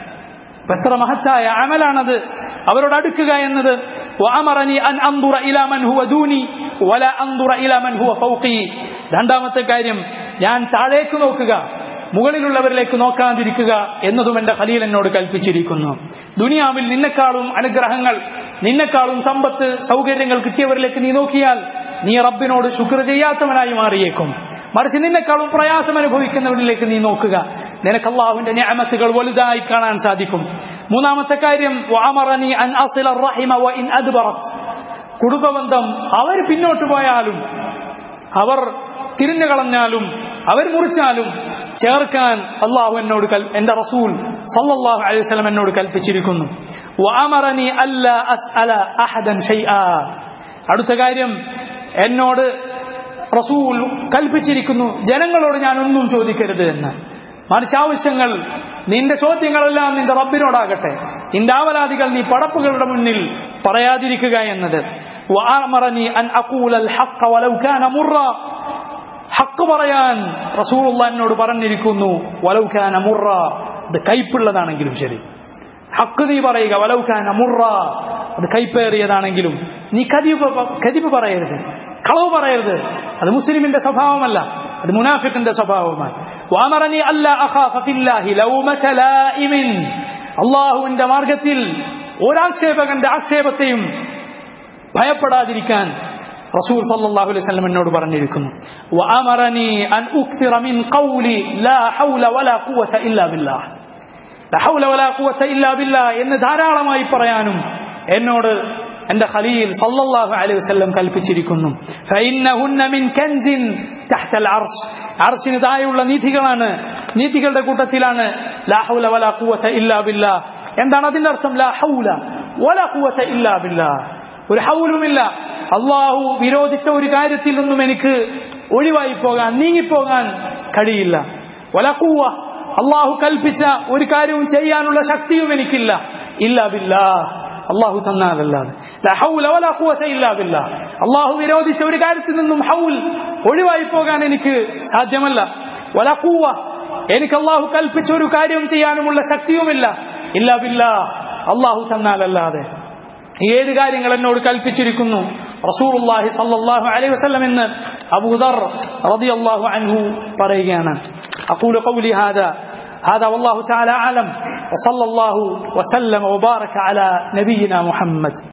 Speaker 1: എത്ര മഹത്തായ അമലാണത് അവരോട് അടുക്കുക എന്നത് وأمرني أن أنظر إلى من هو دوني ولا أنظر إلى من هو فوقي രണ്ടാമത്തെ കാര്യം ഞാൻ താഴേക്ക് നോക്കുക മുകളിലുള്ളവരിലേക്ക് നോക്കാതിരിക്കുക എന്നതും എന്റെ ഖലീൽ എന്നോട് കൽപ്പിച്ചിരിക്കുന്നു ദുനിയാവിൽ നിന്നെക്കാളും അനുഗ്രഹങ്ങൾ നിന്നെക്കാളും സമ്പത്ത് സൗകര്യങ്ങൾ കിട്ടിയവരിലേക്ക് നീ നോക്കിയാൽ നീ റബ്ബിനോട് ശുക്ർ ചെയ്യാത്തവനായി മാറിയേക്കും മറിച്ച് നിന്നെക്കാളും പ്രയാസം അനുഭവിക്കുന്നവരിലേക്ക് നീ നോക്കുക നിനക്ക് അള്ളാഹുവിന്റെ ഞാമത്തുകൾ വലുതായി കാണാൻ സാധിക്കും മൂന്നാമത്തെ കാര്യം വഅമറനി അൻ അസില റഹിമ വഇൻ അദ്ബറത് കുടുംബബന്ധം അവർ പിന്നോട്ട് പോയാലും അവർ തിരിഞ്ഞു കളഞ്ഞാലും അവർ മുറിച്ചാലും ചേർക്കാൻ അള്ളാഹു എന്നോട് എന്റെ റസൂൽ സല്ലല്ലാഹു അലൈഹി വസല്ലം എന്നോട് കൽപ്പിച്ചിരിക്കുന്നു വഅമറനി അല്ല അസ്അല അഹദൻ ഷൈആ അടുത്ത കാര്യം എന്നോട് റസൂൽ കൽപ്പിച്ചിരിക്കുന്നു ജനങ്ങളോട് ഞാൻ ഒന്നും ചോദിക്കരുത് എന്ന് മറിച്ച് ആവശ്യങ്ങൾ നിന്റെ ചോദ്യങ്ങളെല്ലാം നിന്റെ റബ്ബിനോടാകട്ടെ നിന്റെ ആവലാദികൾ നീ പടപ്പുകളുടെ മുന്നിൽ പറയാതിരിക്കുക എന്നത് വഅമറനി അൻ അഖൂലൽ ഹഖ്ഖ വലൗ കാന മുറ ഹക്ക് പറയാൻ റസൂലുള്ള എന്നോട് പറഞ്ഞിരിക്കുന്നു വലൗഖാന മുറ അത് കയ്പുള്ളതാണെങ്കിലും ശരി ഹക്ക് നീ പറയുക വലൗഖാന മുറ അത് കൈപ്പേറിയതാണെങ്കിലും നീ കതിവ് കതിവ് പറയരുത് കളവ് പറയരുത് അത് മുസ്ലിമിന്റെ സ്വഭാവമല്ല അത് മുനാഫിക്കിന്റെ സ്വഭാവമാണ് വാമറനി അല്ല അള്ളാഹുവിന്റെ മാർഗത്തിൽ ഒരാക്ഷേപകന്റെ ആക്ഷേപത്തെയും ഭയപ്പെടാതിരിക്കാൻ റസൂൽ സല്ലല്ലാഹു അലൈഹി വസല്ലം എന്നോട് പറഞ്ഞിരിക്കുന്നു വഅമറനി അൻ ഉക്സിറ മിൻ ഖൗലി ലാ ഹൗല വലാ ഖുവത ഇല്ലാ ബില്ലാഹ് ലാ ഹൗല വലാ ഖുവത ഇല്ലാ ബില്ലാഹ് എന്ന് ധാരാളമായി പറയാനും എന്നോട് എന്റെ ഖലീൽ സല്ലല്ലാഹു അലൈഹി വസല്ലം കൽപ്പിച്ചിരിക്കുന്നു ഫഇന്നഹുന്ന മിൻ കൻസിൻ തഹ്ത അൽ അർശ് അർശിന് താഴെയുള്ള നിധികളാണ് നീതികളുടെ കൂട്ടത്തിലാണ് ലാ ഹൗല വലാ ഖുവത ഇല്ലാ ബില്ലാ എന്താണ് അതിന്റെ അർത്ഥം ലാ ഹൗല വലാ ഖുവത ഇല്ലാ ബില്ലാ ഒരു ഹൗലുമില്ല അള്ളാഹു വിരോധിച്ച ഒരു കാര്യത്തിൽ നിന്നും എനിക്ക് ഒഴിവായി പോകാൻ നീങ്ങിപ്പോകാൻ കഴിയില്ല വലക്കൂവ അള്ളാഹു കൽപ്പിച്ച ഒരു കാര്യവും ചെയ്യാനുള്ള ശക്തിയും എനിക്കില്ല ഇല്ല ബില്ലാ അള്ളാഹു തന്നാലല്ലാതെ ലാ ഹൗല വലാ ഖുവത ഇല്ലാ ബില്ലാ അള്ളാഹു വിരോധിച്ച ഒരു കാര്യത്തിൽ നിന്നും ഹൗൽ ഒഴിവായി പോകാൻ എനിക്ക് സാധ്യമല്ല വലക്കൂവ എനിക്ക് അള്ളാഹു കൽപ്പിച്ച ഒരു കാര്യം ചെയ്യാനുമുള്ള ശക്തിയുമില്ല ഇല്ല ബില്ലാ അള്ളാഹു തന്നാലല്ലാതെ ഏത് കാര്യങ്ങൾ എന്നോട് കൽപ്പിച്ചിരിക്കുന്നു റസൂലുള്ളാഹി സല്ലല്ലാഹു അലൈഹി വസല്ലം എന്ന് അബൂദർ റളിയല്ലാഹു അൻഹു പറയുകയാണ് അഖൂലു ഖൗലി ഹാദാ هذا والله تعالى أعلم وصلى الله وسلم وبارك على نبينا محمد